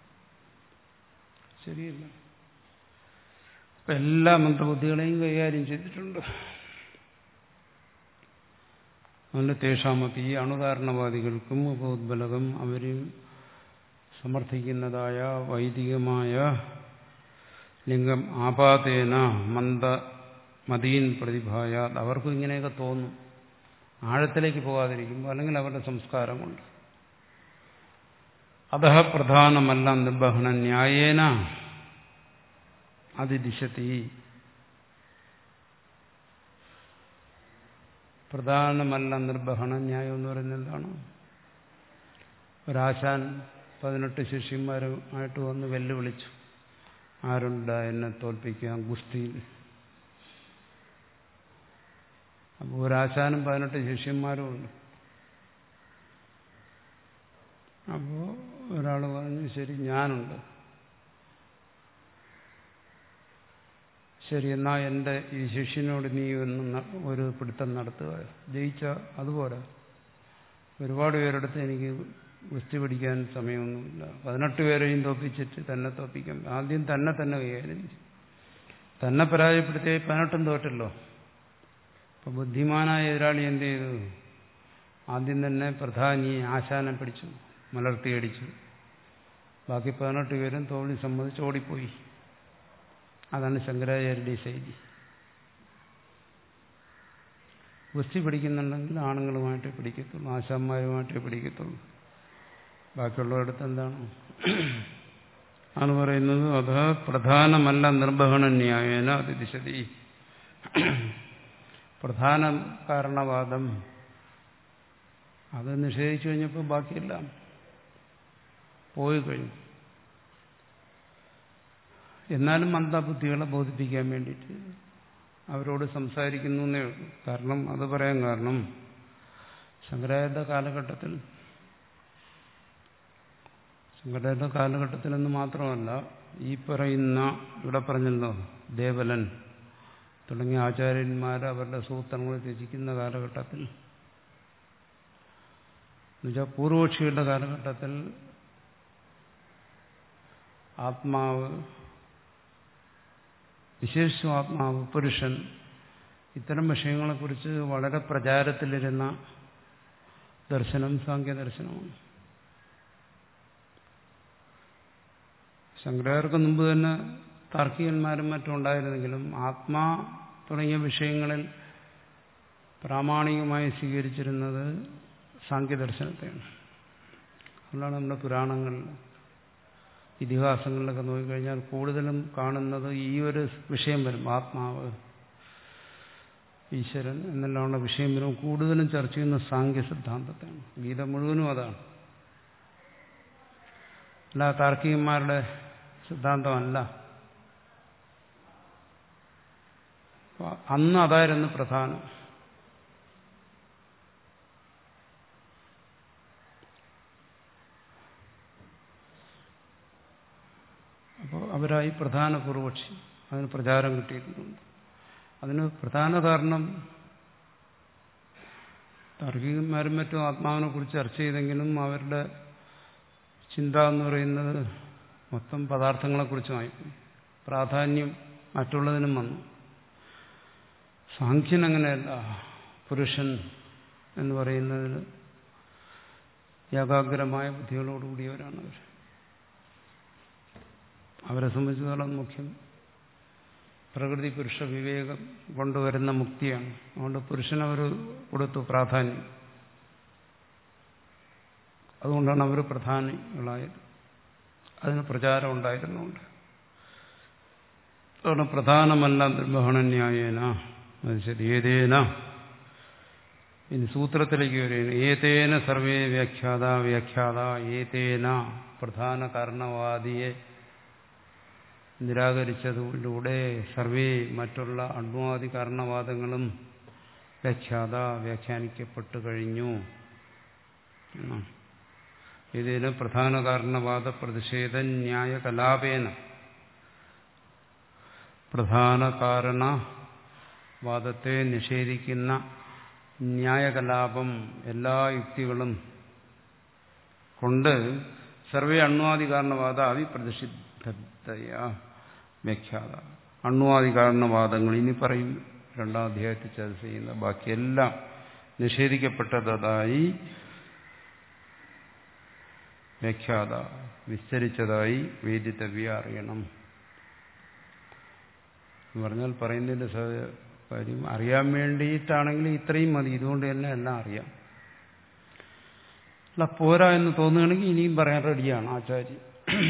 ശരിയല്ല അപ്പം എല്ലാ മന്ദബുദ്ധികളെയും കൈകാര്യം ചെയ്തിട്ടുണ്ട് അതുകൊണ്ട് തേഷാമപ്പി ഈ അണുകാരണവാദികൾക്കും ഉപോദ്ബലകം അവരും സമർത്ഥിക്കുന്നതായ വൈദികമായ ലിംഗം ആപാതേന മന്ദ മതീൻ പ്രതിഭായ അവർക്കും ഇങ്ങനെയൊക്കെ തോന്നും ആഴത്തിലേക്ക് പോകാതിരിക്കുമ്പോൾ അല്ലെങ്കിൽ അവരുടെ സംസ്കാരം കൊണ്ട് അത പ്രധാനമല്ല നിർവഹണ ന്യായേന അതിദിശത്തി പ്രധാനമല്ല നിർവഹണ ന്യായം എന്ന് പറയുന്നത് എന്താണ് ഒരാശാൻ പതിനെട്ട് ശിഷ്യന്മാരുമായിട്ട് വന്ന് വെല്ലുവിളിച്ചു ആരുണ്ട് എന്നെ തോൽപ്പിക്കാൻ ഗുസ്തിയിൽ അപ്പോൾ ഒരാശാനും പതിനെട്ട് ശിഷ്യന്മാരും ഉണ്ട് അപ്പോൾ ഒരാൾ പറഞ്ഞു ശരി ഞാനുണ്ട് ശരി എന്നാ എൻ്റെ ഈ ശിഷ്യനോട് നീ ഒന്ന് ഒരു പിടുത്തം നടത്തുക ജയിച്ച അതുപോലെ ഒരുപാട് പേരെടുത്ത് എനിക്ക് ഗുസ്തി പിടിക്കാൻ സമയമൊന്നുമില്ല പതിനെട്ട് പേരെയും തോപ്പിച്ചിട്ട് തന്നെ തോപ്പിക്കാം ആദ്യം തന്നെ തന്നെ കൈകാര്യം തന്നെ പരാജയപ്പെടുത്തിയ പതിനെട്ടും തോറ്റല്ലോ അപ്പൊ ബുദ്ധിമാനായ എതിരാളി എന്ത് ചെയ്തു ആദ്യം തന്നെ പ്രധാനി ആശാനം പിടിച്ചു മലർത്തിയടിച്ചു ബാക്കി പതിനെട്ട് പേരും തോൽവി സമ്മതിച്ച് ഓടിപ്പോയി അതാണ് ശങ്കരാചാര്യരുടെ ശൈലി ഗുസ്തി പിടിക്കുന്നുണ്ടെങ്കിൽ ആണുങ്ങളുമായിട്ടേ പിടിക്കത്തുള്ളൂ ആശാന്മാരുമായിട്ടേ പിടിക്കത്തുള്ളൂ ബാക്കിയുള്ളവരടുത്ത് എന്താണ് ആണ് പറയുന്നത് അത് പ്രധാനമല്ല നിർവഹണ ന്യായേന അതിദിശതി പ്രധാന കാരണവാദം അത് നിഷേധിച്ചു കഴിഞ്ഞപ്പോൾ ബാക്കിയെല്ലാം പോയി കഴിഞ്ഞു എന്നാലും മന്ദബുദ്ധികളെ ബോധിപ്പിക്കാൻ വേണ്ടിയിട്ട് അവരോട് സംസാരിക്കുന്നു എന്നേ ഉള്ളൂ കാരണം അത് പറയാൻ കാരണം ശങ്കരാചാര്യ കാലഘട്ടത്തിൽ ശങ്കരാചാര്യ കാലഘട്ടത്തിലെന്ന് മാത്രമല്ല ഈ പറയുന്ന ഇവിടെ പറഞ്ഞല്ലോ ദേവലൻ തുടങ്ങിയ ആചാര്യന്മാർ അവരുടെ സൂത്രങ്ങൾ ത്യജിക്കുന്ന കാലഘട്ടത്തിൽ എന്നുവെച്ചാൽ പൂർവപക്ഷികളുടെ കാലഘട്ടത്തിൽ ആത്മാവ് വിശേഷിച്ചും ആത്മാവ് പുരുഷൻ ഇത്തരം വിഷയങ്ങളെക്കുറിച്ച് വളരെ പ്രചാരത്തിലിരുന്ന ദർശനം സാഖ്യദർശനമാണ് ശങ്കരാചാര്യർക്ക് മുമ്പ് തന്നെ താർക്കികന്മാരും മറ്റും ഉണ്ടായിരുന്നെങ്കിലും ആത്മാ തുടങ്ങിയ വിഷയങ്ങളിൽ പ്രാമാണികമായി സ്വീകരിച്ചിരുന്നത് സാഖ്യദർശനത്തെയാണ് അതുകൊണ്ടാണ് നമ്മുടെ പുരാണങ്ങളിൽ ഇതിഹാസങ്ങളിലൊക്കെ നോക്കിക്കഴിഞ്ഞാൽ കൂടുതലും കാണുന്നത് ഈ ഒരു വിഷയം വരും ആത്മാവ് ഈശ്വരൻ എന്നെല്ലാമുള്ള വിഷയം വരും കൂടുതലും ചർച്ച ചെയ്യുന്ന സാങ്കേ സിദ്ധാന്തത്തെയാണ് ഗീത മുഴുവനും അതാണ് അല്ല താർക്കികന്മാരുടെ സിദ്ധാന്തമല്ല അന്ന് അതായിരുന്നു പ്രധാനം അപ്പോൾ അവരായി പ്രധാന പൂർവക്ഷി അതിന് പ്രചാരം കിട്ടിയിട്ടുണ്ട് അതിന് പ്രധാന കാരണം താർക്കികന്മാരും മറ്റും ആത്മാവിനെ കുറിച്ച് ചർച്ച ചെയ്തെങ്കിലും അവരുടെ ചിന്ത എന്ന് പറയുന്നത് മൊത്തം പദാർത്ഥങ്ങളെക്കുറിച്ചുമായി പ്രാധാന്യം മറ്റുള്ളതിനും വന്നു സാഖ്യൻ അങ്ങനെയല്ല പുരുഷൻ എന്ന് പറയുന്നതിൽ ഏകാഗ്രമായ ബുദ്ധികളോടുകൂടിയവരാണ് അവർ അവരെ സംബന്ധിച്ചിടത്തോളം മുഖ്യം പ്രകൃതി പുരുഷ വിവേകം കൊണ്ടുവരുന്ന മുക്തിയാണ് അതുകൊണ്ട് പുരുഷനവർ കൊടുത്തു പ്രാധാന്യം അതുകൊണ്ടാണ് അവർ പ്രധാനികളായത് അതിന് പ്രചാരം ഉണ്ടായിരുന്നുണ്ട് അതുകൊണ്ട് പ്രധാനമല്ല നിർവഹണന്യായേന അത് ശരി ഏതേന ഇനി സൂത്രത്തിലേക്ക് വരികയാണ് ഏതേന സർവേ വ്യാഖ്യാത വ്യാഖ്യാത ഏതേന പ്രധാന കാരണവാദിയെ നിരാകരിച്ചതിലൂടെ സർവേ മറ്റുള്ള അണ്വാദി കാരണവാദങ്ങളും വ്യാഖ്യാത വ്യാഖ്യാനിക്കപ്പെട്ടു കഴിഞ്ഞു ഇതിന് പ്രധാന കാരണവാദ പ്രതിഷേധ ന്യായ കലാപേന പ്രധാന കാരണവാദത്തെ നിഷേധിക്കുന്ന ന്യായകലാപം എല്ലാ യുക്തികളും കൊണ്ട് സർവേ അണ്വാദി കാരണവാദ അവിപ്രതിഷിദ്ധതയാ വ്യാഖ്യാത അണ്വാദി കാരണവാദങ്ങൾ ഇനി പറയും രണ്ടാം അധ്യായത്തിൽ ചർച്ച ചെയ്യുന്ന ബാക്കിയെല്ലാം നിഷേധിക്കപ്പെട്ടതായി വ്യാഖ്യാത വിസ്തരിച്ചതായി വേദിത്തവ്യ അറിയണം എന്ന് പറഞ്ഞാൽ പറയുന്നതിന്റെ സ- കാര്യം അറിയാൻ വേണ്ടിയിട്ടാണെങ്കിൽ ഇത്രയും മതി ഇതുകൊണ്ട് തന്നെ എല്ലാം അറിയാം അല്ല പോരാ എന്ന് തോന്നുകയാണെങ്കിൽ ഇനിയും പറയാൻ റെഡിയാണ് ആചാര്യ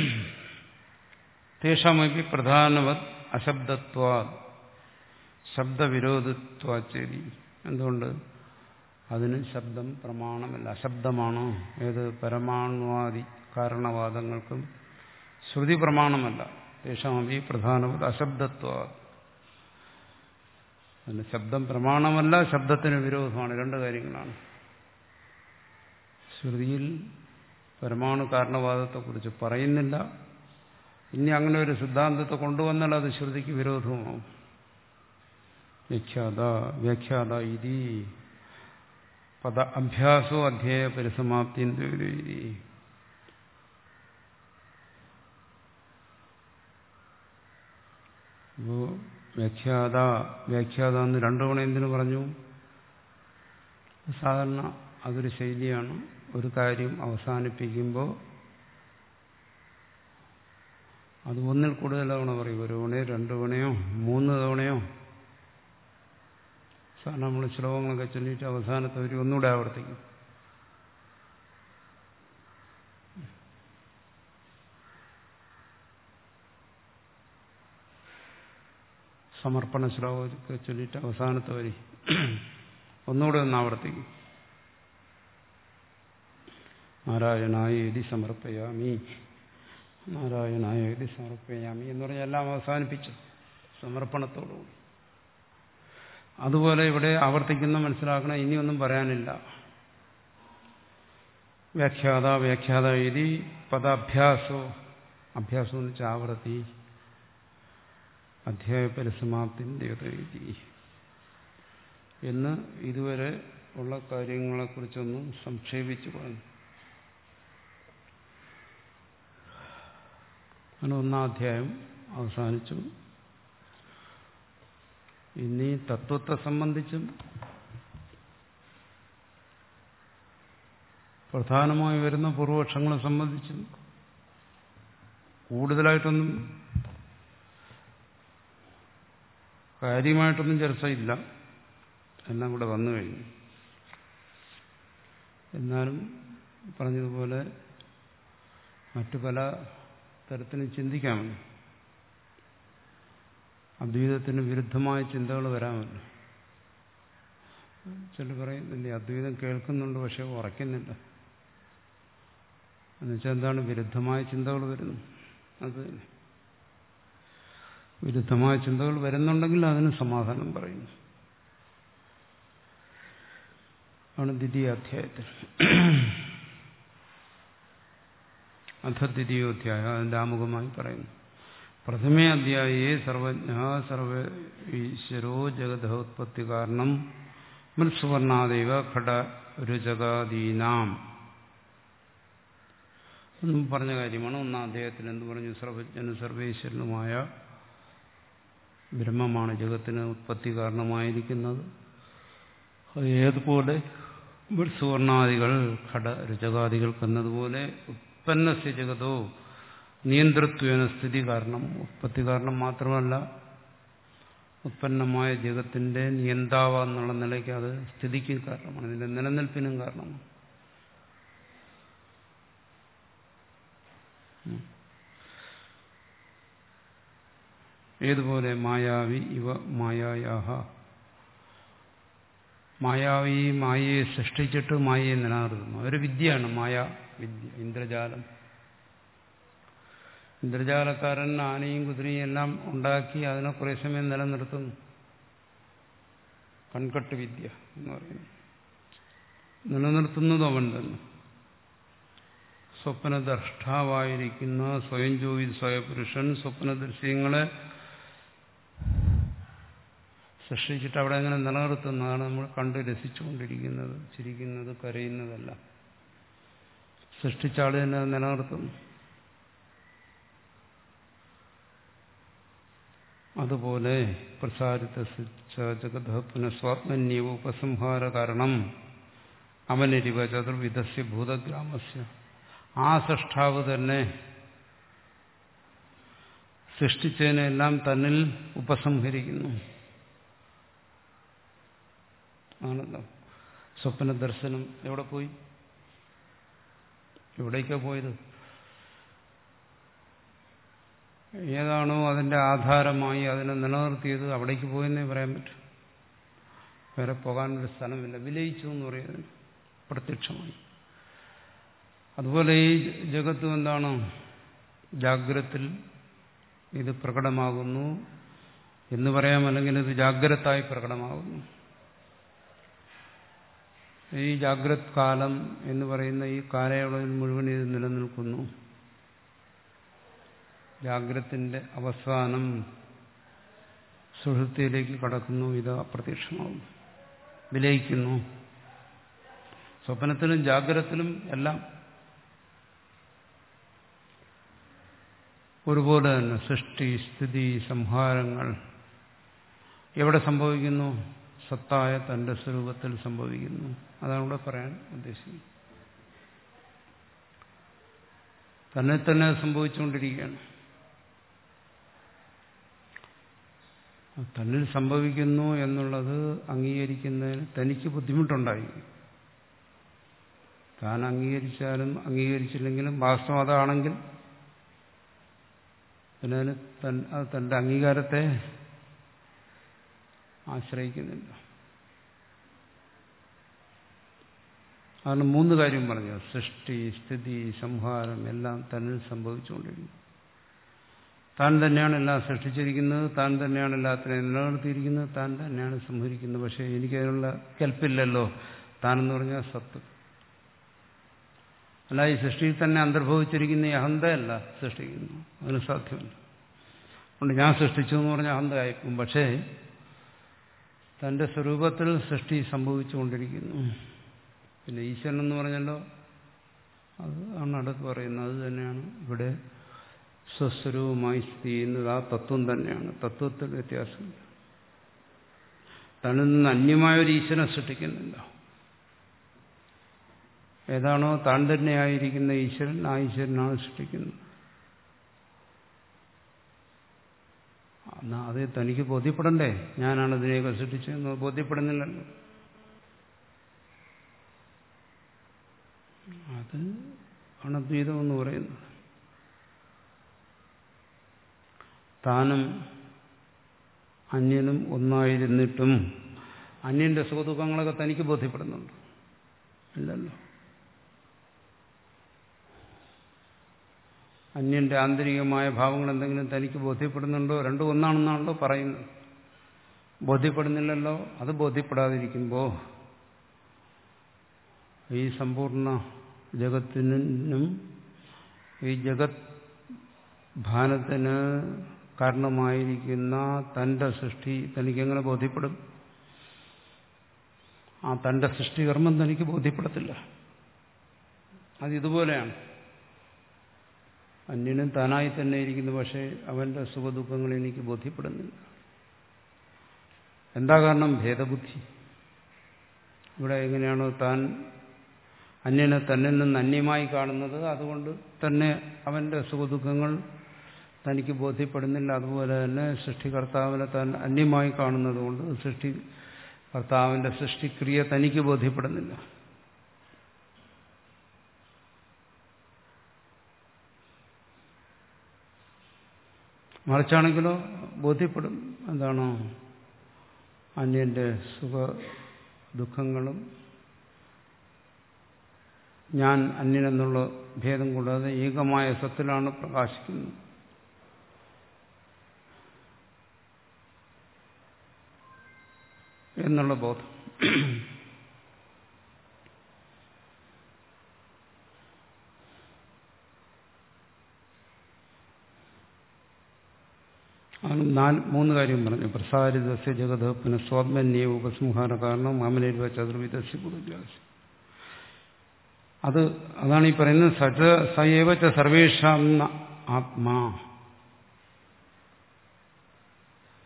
തേഷാമപ്പി പ്രധാനവത് അശബ്ദത്വ ശബ്ദവിരോധത്വാച്ചേരി എന്തുകൊണ്ട് അതിന് ശബ്ദം പ്രമാണമല്ല അശബ്ദമാണ് ഏത് പരമാണുവാദി കാരണവാദങ്ങൾക്കും ശ്രുതി പ്രമാണമല്ല തേഷാമപി പ്രധാനവത് അശബ്ദത്വ അതിന് ശബ്ദം പ്രമാണമല്ല ശബ്ദത്തിന് വിരോധമാണ് രണ്ട് കാര്യങ്ങളാണ് ശ്രുതിയിൽ പരമാണു കാരണവാദത്തെക്കുറിച്ച് പറയുന്നില്ല ഇനി അങ്ങനെ ഒരു സിദ്ധാന്തത്തെ കൊണ്ടുവന്നാൽ അത് ശ്രുതിക്ക് വിരോധവുമാവും വ്യാഖ്യാത വ്യാഖ്യാത ഇതി പദ അഭ്യാസോ അധ്യായ പരിസമാപ്തി ഇതി അപ്പോ വ്യാഖ്യാത വ്യാഖ്യാത എന്ന് രണ്ടു തവണ എന്തിനു പറഞ്ഞു സാധാരണ അതൊരു ശൈലിയാണ് ഒരു കാര്യം അവസാനിപ്പിക്കുമ്പോൾ അത് ഒന്നിൽ കൂടുതൽ തവണ പറയും ഒരു തവണയോ രണ്ടു തവണയോ മൂന്ന് തവണയോ സാധാരണ നമ്മൾ ശ്ലോകങ്ങളൊക്കെ ചൊല്ലിയിട്ട് അവസാനത്തെ ഒരു ഒന്നുകൂടെ ആവർത്തിക്കും സമർപ്പണ ശ്ലോകമൊക്കെ ചൊല്ലിയിട്ട് അവസാനത്തെ വരി ഒന്നുകൂടെ ഒന്ന് ആവർത്തിക്കും നാരായണായ എതി സമർപ്പയാമി നാരായണായ എതി സമർപ്പയാമി എന്ന് പറഞ്ഞാൽ എല്ലാം അവസാനിപ്പിച്ചു സമർപ്പണത്തോടുകൂടി അതുപോലെ ഇവിടെ ആവർത്തിക്കുന്ന മനസ്സിലാക്കണം ഇനിയൊന്നും പറയാനില്ല വ്യാഖ്യാത വ്യാഖ്യാത എതി പദാഭ്യാസോ അഭ്യാസം എന്ന് വെച്ചാൽ ആവർത്തി അധ്യായ പരിസമാപ്തി എന്ന് ഇതുവരെ ഉള്ള കാര്യങ്ങളെക്കുറിച്ചൊന്നും സംക്ഷേപിച്ചു പറഞ്ഞു അങ്ങനെ ഒന്നാം അധ്യായം അവസാനിച്ചു ഇനി തത്വത്തെ സംബന്ധിച്ചും പ്രധാനമായി വരുന്ന പൂർവപക്ഷങ്ങളെ സംബന്ധിച്ചും കൂടുതലായിട്ടൊന്നും കാര്യമായിട്ടൊന്നും ചർച്ചയില്ല എല്ലാം കൂടെ വന്നു കഴിഞ്ഞു എന്നാലും പറഞ്ഞതുപോലെ മറ്റു പല തരത്തിലും ചിന്തിക്കാമല്ലോ അദ്വൈതത്തിന് വിരുദ്ധമായ ചിന്തകൾ വരാമല്ലോ ചില പറയുന്നില്ലേ അദ്വൈതം കേൾക്കുന്നുണ്ട് പക്ഷെ ഉറയ്ക്കുന്നില്ല എന്നുവെച്ചാൽ എന്താണ് വിരുദ്ധമായ ചിന്തകൾ വരുന്നു അത് തന്നെ വിരുദ്ധമായ ചിന്തകൾ വരുന്നുണ്ടെങ്കിൽ അതിന് സമാധാനം പറയുന്നു ആണ് ദ്വിതീയ അധ്യായത്തിൽ അഥ ദ്വിതീയോധ്യായ അതിന്റെ ആമുഖമായി പറയുന്നു പ്രഥമേ അധ്യായേ സർവജ്ഞ സർവ ഈശ്വരോ ജഗദോത്പത്തി കാരണം മൃത്സുവർണാദേവ ഘട രുചകാദീനാം എന്നും പറഞ്ഞ കാര്യമാണ് ഒന്നാം അധ്യായത്തിൽ എന്ത് പറഞ്ഞു സർവജ്ഞനും സർവേശ്വരനുമായ ബ്രഹ്മമാണ് ജഗത്തിന് ഉത്പത്തി കാരണമായിരിക്കുന്നത് ഏതുപോലെ സുവർണാദികൾ ഘട രുചകാദികൾക്ക് എന്നതുപോലെ ഉത്പന്നസ്യ ജഗതോ നിയന്ത്രത്വേന സ്ഥിതി കാരണം ഉത്പത്തി കാരണം മാത്രമല്ല ഉത്പന്നമായ ജഗത്തിന്റെ നിയന്താവ എന്നുള്ള നിലയ്ക്ക് അത് സ്ഥിതിക്കും കാരണമാണ് ഇതിന്റെ നിലനിൽപ്പിനും കാരണമാണ് ഏതുപോലെ മായാവി ഇവ മായായാഹ മായാവി മായയെ സൃഷ്ടിച്ചിട്ട് മായയെ നിലനിർത്തുന്നു ഒരു വിദ്യയാണ് മായ വിദ്യ ഇന്ദ്രജാലം ഇന്ദ്രജാലക്കാരൻ ആനയും കുതിരയും എല്ലാം ഉണ്ടാക്കി അതിനെ കുറേ സമയം നിലനിർത്തുന്നു കൺകെട്ട് വിദ്യ എന്ന് പറയുന്നു നിലനിർത്തുന്നത് അവൻ തന്നെ സ്വപ്നദ്രഷ്ടാവായിരിക്കുന്ന സ്വയം ജോയി സ്വയപുരുഷൻ സ്വപ്നദൃശ്യങ്ങളെ സൃഷ്ടിച്ചിട്ട് അവിടെ അങ്ങനെ നിലനിർത്തുന്നതാണ് നമ്മൾ കണ്ട് രസിച്ചുകൊണ്ടിരിക്കുന്നത് ചിരിക്കുന്നത് കരയുന്നതല്ല സൃഷ്ടിച്ച ആൾ തന്നെ നിലനിർത്തുന്നു അതുപോലെ പ്രസാരിത ജഗത പുനഃസ്വാത്മന്യവ ഉപസംഹാര കാരണം അവനരിവ ചതുർവിധസ്യ ഭൂതഗ്രാമസ്യ ആ സൃഷ്ടാവ് തന്നെ സൃഷ്ടിച്ചതിനെല്ലാം തന്നിൽ ഉപസംഹരിക്കുന്നു ആണല്ലോ സ്വപ്ന ദർശനം എവിടെ പോയി എവിടേക്കാ പോയത് ഏതാണോ അതിന്റെ ആധാരമായി അതിനെ നിലനിർത്തിയത് അവിടേക്ക് പോയെന്നേ പറയാൻ പറ്റും വേറെ പോകാനൊരു സ്ഥലമില്ല വിലയിച്ചു എന്ന് പറയുന്നത് പ്രത്യക്ഷമായി അതുപോലെ ഈ ജഗത്തും എന്താണ് ജാഗ്രത്തിൽ ഇത് പ്രകടമാകുന്നു എന്ന് പറയാം അല്ലെങ്കിൽ ഇത് ജാഗ്രതായി പ്രകടമാകുന്നു ഈ ജാഗ്രത് കാലം എന്ന് പറയുന്ന ഈ കാലയളവിൽ മുഴുവൻ ഇത് നിലനിൽക്കുന്നു ജാഗ്രത്തിന്റെ അവസാനം സുഹൃത്തിയിലേക്ക് കടക്കുന്നു ഇത് അപ്രത്യക്ഷമാകുന്നു വിലയിക്കുന്നു സ്വപ്നത്തിലും ജാഗ്രത്തിലും എല്ലാം ഒരുപോലെ തന്നെ സൃഷ്ടി സ്ഥിതി സംഹാരങ്ങൾ എവിടെ സംഭവിക്കുന്നു സത്തായ തന്റെ സ്വരൂപത്തിൽ സംഭവിക്കുന്നു അതാണ് ഇവിടെ പറയാൻ ഉദ്ദേശിക്കുന്നത് തന്നെ തന്നെ സംഭവിച്ചുകൊണ്ടിരിക്കുകയാണ് തന്നിൽ സംഭവിക്കുന്നു എന്നുള്ളത് അംഗീകരിക്കുന്നതിന് തനിക്ക് ബുദ്ധിമുട്ടുണ്ടായി താൻ അംഗീകരിച്ചാലും അംഗീകരിച്ചില്ലെങ്കിലും വാസ്തവം അതാണെങ്കിൽ പിന്നെ അതിന് അത് തന്റെ അംഗീകാരത്തെ ആശ്രയിക്കുന്നില്ല അതാണ് മൂന്ന് കാര്യം പറഞ്ഞു സൃഷ്ടി സ്ഥിതി സംഹാരം എല്ലാം തന്നിൽ സംഭവിച്ചുകൊണ്ടിരിക്കുന്നു താൻ തന്നെയാണ് എല്ലാം സൃഷ്ടിച്ചിരിക്കുന്നത് താൻ തന്നെയാണ് എല്ലാത്തിനെയും നിലനിർത്തിയിരിക്കുന്നത് താൻ തന്നെയാണ് സംഹരിക്കുന്നത് പക്ഷേ എനിക്കതിനുള്ള കെൽപ്പില്ലല്ലോ താനെന്ന് പറഞ്ഞാൽ സത്ത് അല്ല ഈ സൃഷ്ടിയിൽ തന്നെ അന്തർഭവിച്ചിരിക്കുന്ന ഈ അഹന്തയല്ല സൃഷ്ടിക്കുന്നു അതിന് സാധ്യമല്ല അതുകൊണ്ട് ഞാൻ സൃഷ്ടിച്ചു എന്ന് പറഞ്ഞാൽ അഹന്തയായിരിക്കും പക്ഷേ തന്റെ സ്വരൂപത്തിൽ സൃഷ്ടി സംഭവിച്ചുകൊണ്ടിരിക്കുന്നു പിന്നെ ഈശ്വരൻ എന്ന് പറഞ്ഞല്ലോ അത് ആണ് അടുത്ത് പറയുന്നത് അത് തന്നെയാണ് ഇവിടെ സ്വസ്വരൂപമായി സ്ഥിതി ചെയ്യുന്നത് ആ തത്വം തന്നെയാണ് തത്വത്തിൽ വ്യത്യാസമില്ല തന്നിൽ നിന്ന് അന്യമായൊരു ഈശ്വരനെ സൃഷ്ടിക്കുന്നില്ല ഏതാണോ താൻ തന്നെയായിരിക്കുന്ന ഈശ്വരൻ ആ ഈശ്വരനാണ് സൃഷ്ടിക്കുന്നത് എന്നാ അത് തനിക്ക് ബോധ്യപ്പെടണ്ടേ ഞാനാണ് ഇതിനെയൊക്കെ സൃഷ്ടിച്ചതെന്ന് ബോധ്യപ്പെടുന്നില്ലല്ലോ അത് ആണ് അദ്വൈതം എന്ന് പറയുന്നത് താനും അന്യനും ഒന്നായിരുന്നിട്ടും അന്യന്റെ സുഖദുഃഖങ്ങളൊക്കെ തനിക്ക് ബോധ്യപ്പെടുന്നുണ്ട് ഇല്ലല്ലോ അന്യന്റെ ആന്തരികമായ ഭാവങ്ങൾ എന്തെങ്കിലും തനിക്ക് ബോധ്യപ്പെടുന്നുണ്ടോ രണ്ടും ഒന്നാണെന്നാണല്ലോ പറയുന്നത് ബോധ്യപ്പെടുന്നില്ലല്ലോ അത് ബോധ്യപ്പെടാതിരിക്കുമ്പോൾ ഈ സമ്പൂർണ്ണ ജഗത്തിനും ഈ ജഗത് ഭാനത്തിന് കാരണമായിരിക്കുന്ന തന്റെ സൃഷ്ടി തനിക്കെങ്ങനെ ബോധ്യപ്പെടും ആ തന്റെ സൃഷ്ടികർമ്മം തനിക്ക് ബോധ്യപ്പെടത്തില്ല അത് ഇതുപോലെയാണ് അന്യനും താനായി തന്നെ ഇരിക്കുന്നു പക്ഷേ അവന്റെ സുഖദുഃഖങ്ങൾ എനിക്ക് ബോധ്യപ്പെടുന്നില്ല എന്താ കാരണം ഭേദബുദ്ധി ഇവിടെ എങ്ങനെയാണോ താൻ അന്യനെ തന്നിൽ നിന്ന് അന്യമായി കാണുന്നത് അതുകൊണ്ട് തന്നെ അവന്റെ സുഖദുഃഖങ്ങൾ തനിക്ക് ബോധ്യപ്പെടുന്നില്ല അതുപോലെ തന്നെ സൃഷ്ടികർത്താവിനെ താൻ അന്യമായി കാണുന്നത് കൊണ്ട് സൃഷ്ടി കർത്താവിന്റെ സൃഷ്ടിക്രിയ തനിക്ക് ബോധ്യപ്പെടുന്നില്ല മറിച്ചാണെങ്കിലോ ബോധ്യപ്പെടും എന്താണോ അന്യന്റെ സുഖ ദുഃഖങ്ങളും ഞാൻ അന്യനെന്നുള്ള ഭേദം കൂടാതെ ഏകമായ സത്തിലാണ് പ്രകാശിക്കുന്നത് എന്നുള്ള ബോധം ആണ് നാല് മൂന്ന് കാര്യം പറഞ്ഞു പ്രസാരിതസ്യ ജഗത് പിന്നെ സ്വാത്മന്യ ഉപസംഹാര കാരണം മാമനേരുവ ചതുർവിധസ്യ ഗുരുജാസ് അത് അതാണ് ഈ പറയുന്നത് സച സയേവ ച സർവേഷാം ആത്മാ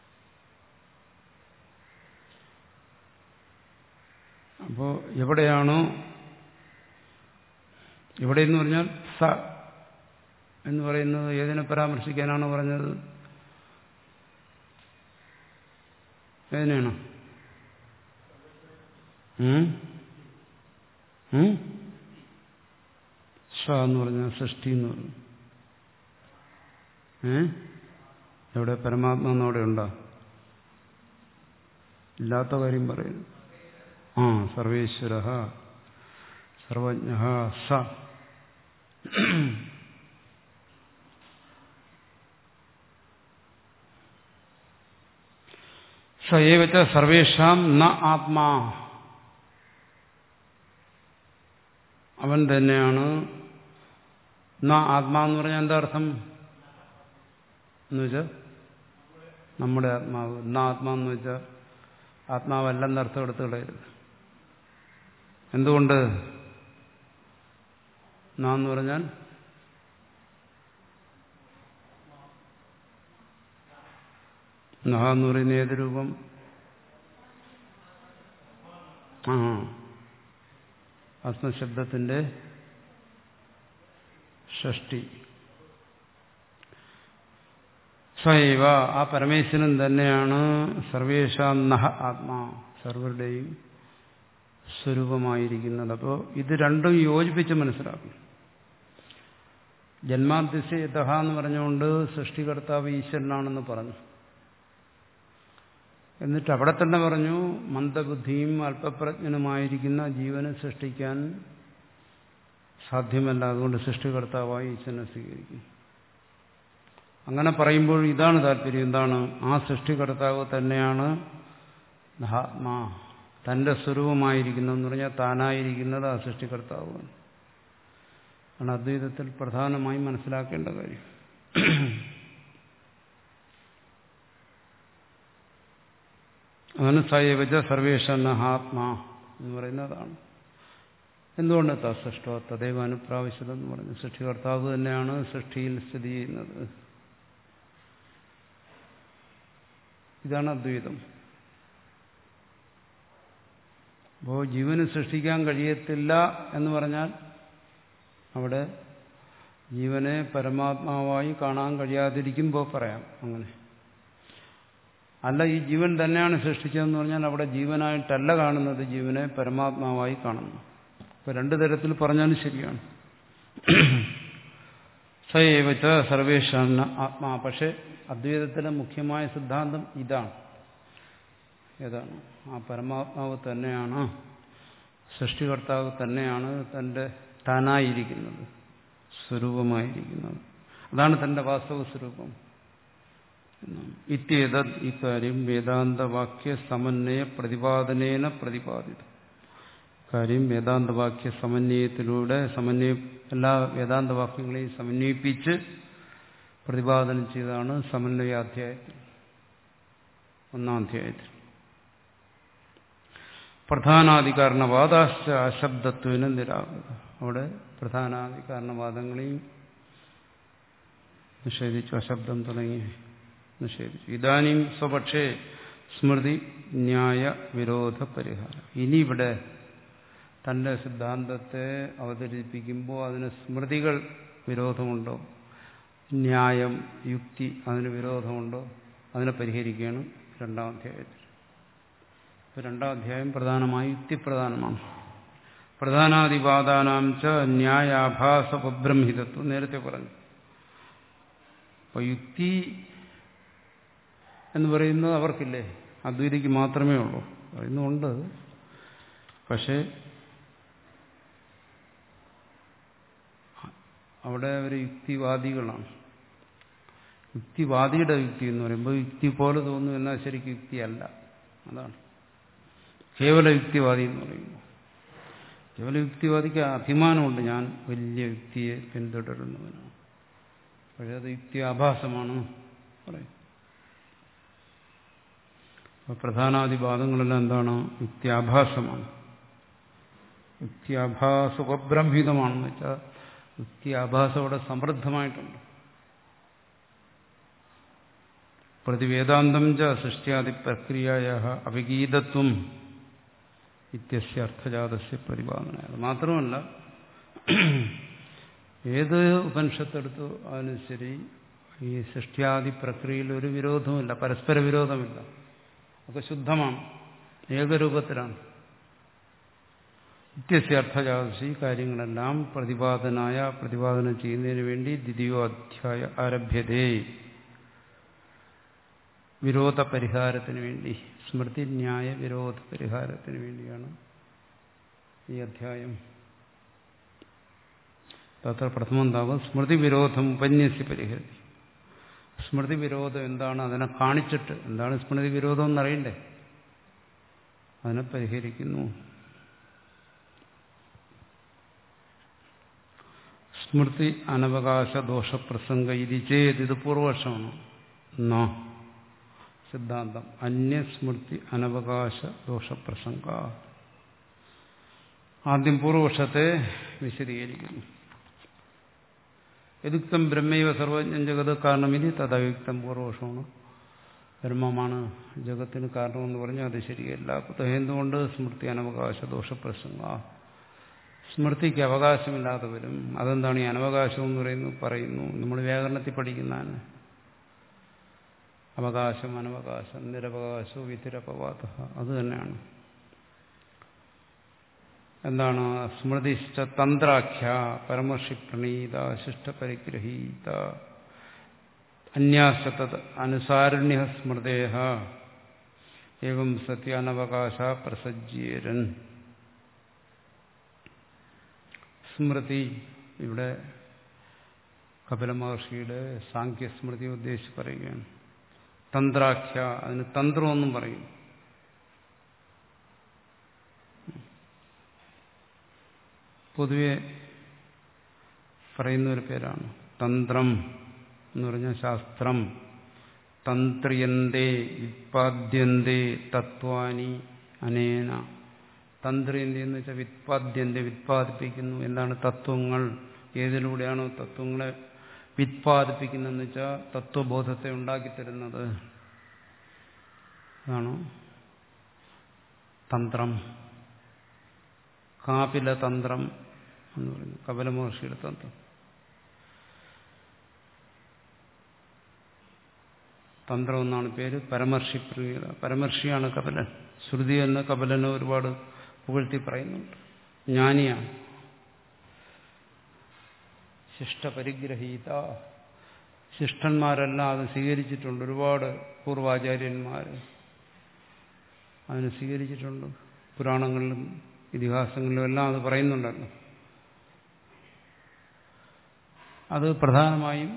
അപ്പോൾ എവിടെയാണോ ഇവിടെ എന്ന് പറഞ്ഞാൽ സ എന്ന് പറയുന്നത് ഏതിനെ പരാമർശിക്കാനാണ് പറഞ്ഞത് ഏതിനാണ് സ എന്ന് പറഞ്ഞാൽ സൃഷ്ടി എന്ന് പറഞ്ഞു ഏ എവിടെ പരമാത്മാന്ന് അവിടെ ഉണ്ടോ ഇല്ലാത്ത കാര്യം പറയുന്നു ആ സർവേശ്വര സർവജ്ഞ സ സയേവച്ച സർവേഷാം ന ആത്മാ അവൻ തന്നെയാണ് ന ആത്മാ എന്ന് പറഞ്ഞാൽ എന്താ അർത്ഥം എന്ന് വെച്ചാൽ നമ്മുടെ ആത്മാവ് ന ആത്മാന്ന് വെച്ചാൽ ആത്മാവല്ലെന്ന് അർത്ഥം എടുത്ത് കളയരുത് എന്തുകൊണ്ട് ന എന്ന് പറഞ്ഞാൽ നഹ എന്ന് പറയുന്ന ഏത് രൂപം ആ ആത്മശബ്ദത്തിന്റെ ഷഷ്ടി സ്വൈവ ആ പരമേശ്വരൻ തന്നെയാണ് സർവേഷാം നഹ ആത്മാ സർവരുടെയും സ്വരൂപമായിരിക്കുന്നത് അപ്പോൾ ഇത് രണ്ടും യോജിപ്പിച്ച് മനസ്സിലാക്കും ജന്മാതിശയതഹ എന്ന് പറഞ്ഞുകൊണ്ട് സൃഷ്ടികർത്താവ് ഈശ്വരനാണെന്ന് പറഞ്ഞു എന്നിട്ട് അവിടെ തന്നെ പറഞ്ഞു മന്ദബുദ്ധിയും അല്പപ്രജ്ഞനുമായിരിക്കുന്ന ജീവനെ സൃഷ്ടിക്കാൻ സാധ്യമല്ല അതുകൊണ്ട് സൃഷ്ടികർത്താവായി ഈശ്വരനെ സ്വീകരിക്കും അങ്ങനെ പറയുമ്പോൾ ഇതാണ് താല്പര്യം എന്താണ് ആ സൃഷ്ടികർത്താവ് തന്നെയാണ് മഹാത്മാ തന്റെ സ്വരൂപമായിരിക്കുന്നതെന്ന് പറഞ്ഞാൽ താനായിരിക്കുന്നത് ആ സൃഷ്ടികർത്താവാണ് ആണ് അദ്വൈതത്തിൽ പ്രധാനമായും മനസ്സിലാക്കേണ്ട കാര്യം അതാണ് സയവജ സർവേഷന ആത്മാ എന്ന് പറയുന്നതാണ് എന്തുകൊണ്ട് തസൃഷ്ടോ തദൈവ അനുപ്രാവശ്യത എന്ന് പറഞ്ഞു സൃഷ്ടികർത്താവ് തന്നെയാണ് സൃഷ്ടിയിൽ സ്ഥിതി ചെയ്യുന്നത് ഇതാണ് അദ്വൈതം അപ്പോൾ ജീവന് സൃഷ്ടിക്കാൻ കഴിയത്തില്ല എന്ന് പറഞ്ഞാൽ അവിടെ ജീവനെ പരമാത്മാവായി കാണാൻ കഴിയാതിരിക്കുമ്പോൾ പറയാം അങ്ങനെ അല്ല ഈ ജീവൻ തന്നെയാണ് സൃഷ്ടിച്ചതെന്ന് പറഞ്ഞാൽ അവിടെ ജീവനായിട്ടല്ല കാണുന്നത് ജീവനെ പരമാത്മാവായി കാണുന്നു ഇപ്പൊ രണ്ടു തരത്തിൽ പറഞ്ഞാലും ശരിയാണ് സയേവച്ച സർവേഷാണ് ആത്മാ പക്ഷെ അദ്വൈതത്തിലെ മുഖ്യമായ സിദ്ധാന്തം ഇതാണ് ഏതാണ് ആ പരമാത്മാവ് തന്നെയാണ് സൃഷ്ടികർത്താവ് തന്നെയാണ് തൻ്റെ താനായിരിക്കുന്നത് സ്വരൂപമായിരിക്കുന്നത് അതാണ് തൻ്റെ വാസ്തവ സ്വരൂപം ഇത്യേത ഇക്കാര്യം വേദാന്തവാക്യ സമന്വയ പ്രതിപാദനേന പ്രതിപാദിതം കാര്യം വേദാന്തവാക്യ സമന്വയത്തിലൂടെ സമന്വയ എല്ലാ വേദാന്തവാക്യങ്ങളെയും സമന്വയിപ്പിച്ച് പ്രതിപാദനം ചെയ്തതാണ് സമന്വയാധ്യായത്തിൽ ഒന്നാം അധ്യായത്തിൽ പ്രധാനാധികാരണവാദാശ്ച അശബ്ദത്വന് നിരാകൃത അവിടെ പ്രധാനാധികാരണവാദങ്ങളെയും നിഷേധിച്ചു അശബ്ദം തുടങ്ങി നിഷേധിച്ചു ഇതാനും സ്വപക്ഷേ സ്മൃതി ന്യായ വിരോധ പരിഹാരം ഇനി ഇവിടെ തന്റെ സിദ്ധാന്തത്തെ അവതരിപ്പിക്കുമ്പോൾ അതിന് സ്മൃതികൾ വിരോധമുണ്ടോ ന്യായം യുക്തി അതിന് വിരോധമുണ്ടോ അതിനെ പരിഹരിക്കുകയാണ് രണ്ടാം അധ്യായത്തിൽ ഇപ്പോൾ രണ്ടാം അധ്യായം പ്രധാനമായി യുക്തിപ്രധാനമാണ് പ്രധാനാധിപാദാനാം ച ന്യായാഭാസ ഉപബ്രംഹിതത്വം നേരത്തെ പറഞ്ഞു അപ്പോൾ യുക്തി എന്ന് പറയുന്നത് അവർക്കില്ലേ അദ്വൈതിക്ക് മാത്രമേ ഉള്ളൂ പറയുന്നുണ്ട് പക്ഷേ അവിടെ ഒരു യുക്തിവാദികളാണ് യുക്തിവാദിയുടെ യുക്തി എന്ന് പറയുമ്പോൾ യുക്തി പോലെ തോന്നുന്നു എന്നാൽ ശരിക്കും യുക്തിയല്ല അതാണ് കേവല യുക്തിവാദി എന്ന് പറയുമ്പോൾ കേവല യുക്തിവാദിക്ക് അഭിമാനമുണ്ട് ഞാൻ വലിയ യുക്തിയെ പിന്തുടരുന്നവനാണ് പക്ഷേ അത് യുക്തി ആഭാസമാണ് പറയും പ്രധാനാധിപാദങ്ങളെല്ലാം എന്താണ് യുക്തിയാഭാസമാണ് യുക്തിയാഭാസ ഉപബ്രംഹിതമാണെന്ന് വെച്ചാൽ യുക്തിയാഭാസം അവിടെ സമൃദ്ധമായിട്ടുണ്ട് പ്രതിവേദാന്തം ച സൃഷ്ടിയാദി പ്രക്രിയയ അവിഗീതത്വം ഇത്യസ്യ അർത്ഥജാതസ്യ പ്രതിപാദന അത് മാത്രമല്ല ഏത് ഉപനിഷത്തെടുത്തു അതിന് ശരി ഈ സൃഷ്ടിയാദി പ്രക്രിയയിൽ ഒരു വിരോധവുമില്ല പരസ്പര വിരോധമില്ല ഒക്കെ ശുദ്ധമാണ് ഏകരൂപത്തിലാണ് ഇത്യസ്യ അർത്ഥജാതസി കാര്യങ്ങളെല്ലാം പ്രതിപാദനായ പ്രതിപാദനം ചെയ്യുന്നതിന് വേണ്ടി ദ്വിതീയോ അധ്യായ ആരഭ്യതേ വിരോധ പരിഹാരത്തിന് വേണ്ടി സ്മൃതി ന്യായ വിരോധ പരിഹാരത്തിന് വേണ്ടിയാണ് ഈ അധ്യായം തത്ര പ്രഥമം താവും സ്മൃതി വിരോധം ഉപന്യസി പരിഹരി സ്മൃതി വിരോധം എന്താണ് അതിനെ കാണിച്ചിട്ട് എന്താണ് സ്മൃതി വിരോധം എന്നറിയണ്ടേ അതിനെ പരിഹരിക്കുന്നു സ്മൃതി അനവകാശ ദോഷപ്രസംഗ ഇത് ചെയ്ത് ഇത് പൂർവപക്ഷമാണ് നോ സിദ്ധാന്തം അന്യസ്മൃതി അനവകാശ ദോഷപ്രസംഗ ആദ്യം പൂർവപക്ഷത്തെ വിശദീകരിക്കുന്നു യദുക്തം ബ്രഹ്മൈവ സർവജ്ഞം ജഗത് കാരണമിതി തദയുക്തം പൂർവപക്ഷമാണ് ബ്രഹ്മമാണ് ജഗത്തിന് കാരണമെന്ന് പറഞ്ഞാൽ അത് ശരിയല്ല കുത്തഹ എന്തുകൊണ്ട് സ്മൃതി അനവകാശ ദോഷപ്രസംഗ സ്മൃതിക്ക് അവകാശമില്ലാതെ വരും അതെന്താണ് ഈ അനവകാശം എന്ന് പറയുന്നു പറയുന്നു നമ്മൾ വ്യാകരണത്തിൽ പഠിക്കുന്നതാണ് അവകാശം അനവകാശം നിരവകാശവും വിത്തിരപവാദ അത് തന്നെയാണ് എന്താണ് സ്മൃതിശ്ച തന്ത്രാഖ്യ പരമർഷി പ്രണീത ശിഷ്ടപരിഗ്രഹീത അന്യാസത അനുസാരണ്യ സ്മൃതേഹ ഏവം സത്യാനവകാശ പ്രസജ്യേരൻ സ്മൃതി ഇവിടെ കപില മഹർഷിയുടെ സാഖ്യസ്മൃതി ഉദ്ദേശിച്ച് പറയുകയാണ് തന്ത്രാഖ്യ അതിന് തന്ത്രമെന്നും പറയും പൊതുവെ പറയുന്ന ഒരു പേരാണ് തന്ത്രം എന്ന് പറഞ്ഞാൽ ശാസ്ത്രം തന്ത്രിയന്തേ വിത്പാദ്യന്തേ തത്വാനി അനേന തന്ത്രിയന്തി എന്ന് വെച്ചാൽ വിത്പാദ്യന്തെ വിത്പാദിപ്പിക്കുന്നു എന്താണ് തത്വങ്ങൾ ഏതിലൂടെയാണോ തത്വങ്ങളെ വിത്പാദിപ്പിക്കുന്നതെന്ന് വെച്ചാൽ തത്വബോധത്തെ ഉണ്ടാക്കിത്തരുന്നത് അതാണ് തന്ത്രം കാപില തന്ത്രം എന്ന് പറയുന്നു കപിലമഹർഷിയുടെ തന്ത്രം തന്ത്രം എന്നാണ് പേര് പരമർഷി പ്രിയത പരമർഷിയാണ് കപിലൻ ശ്രുതി എന്ന കപിലനെ ഒരുപാട് പുകഴ്ത്തി പറയുന്നുണ്ട് ജ്ഞാനിയാണ് ശിഷ്ടപരിഗ്രഹീത ശിഷ്ടന്മാരെല്ലാം അത് സ്വീകരിച്ചിട്ടുണ്ട് ഒരുപാട് പൂർവാചാര്യന്മാർ അതിനെ സ്വീകരിച്ചിട്ടുണ്ട് പുരാണങ്ങളിലും ഇതിഹാസങ്ങളിലും എല്ലാം അത് പറയുന്നുണ്ടല്ലോ അത് പ്രധാനമായും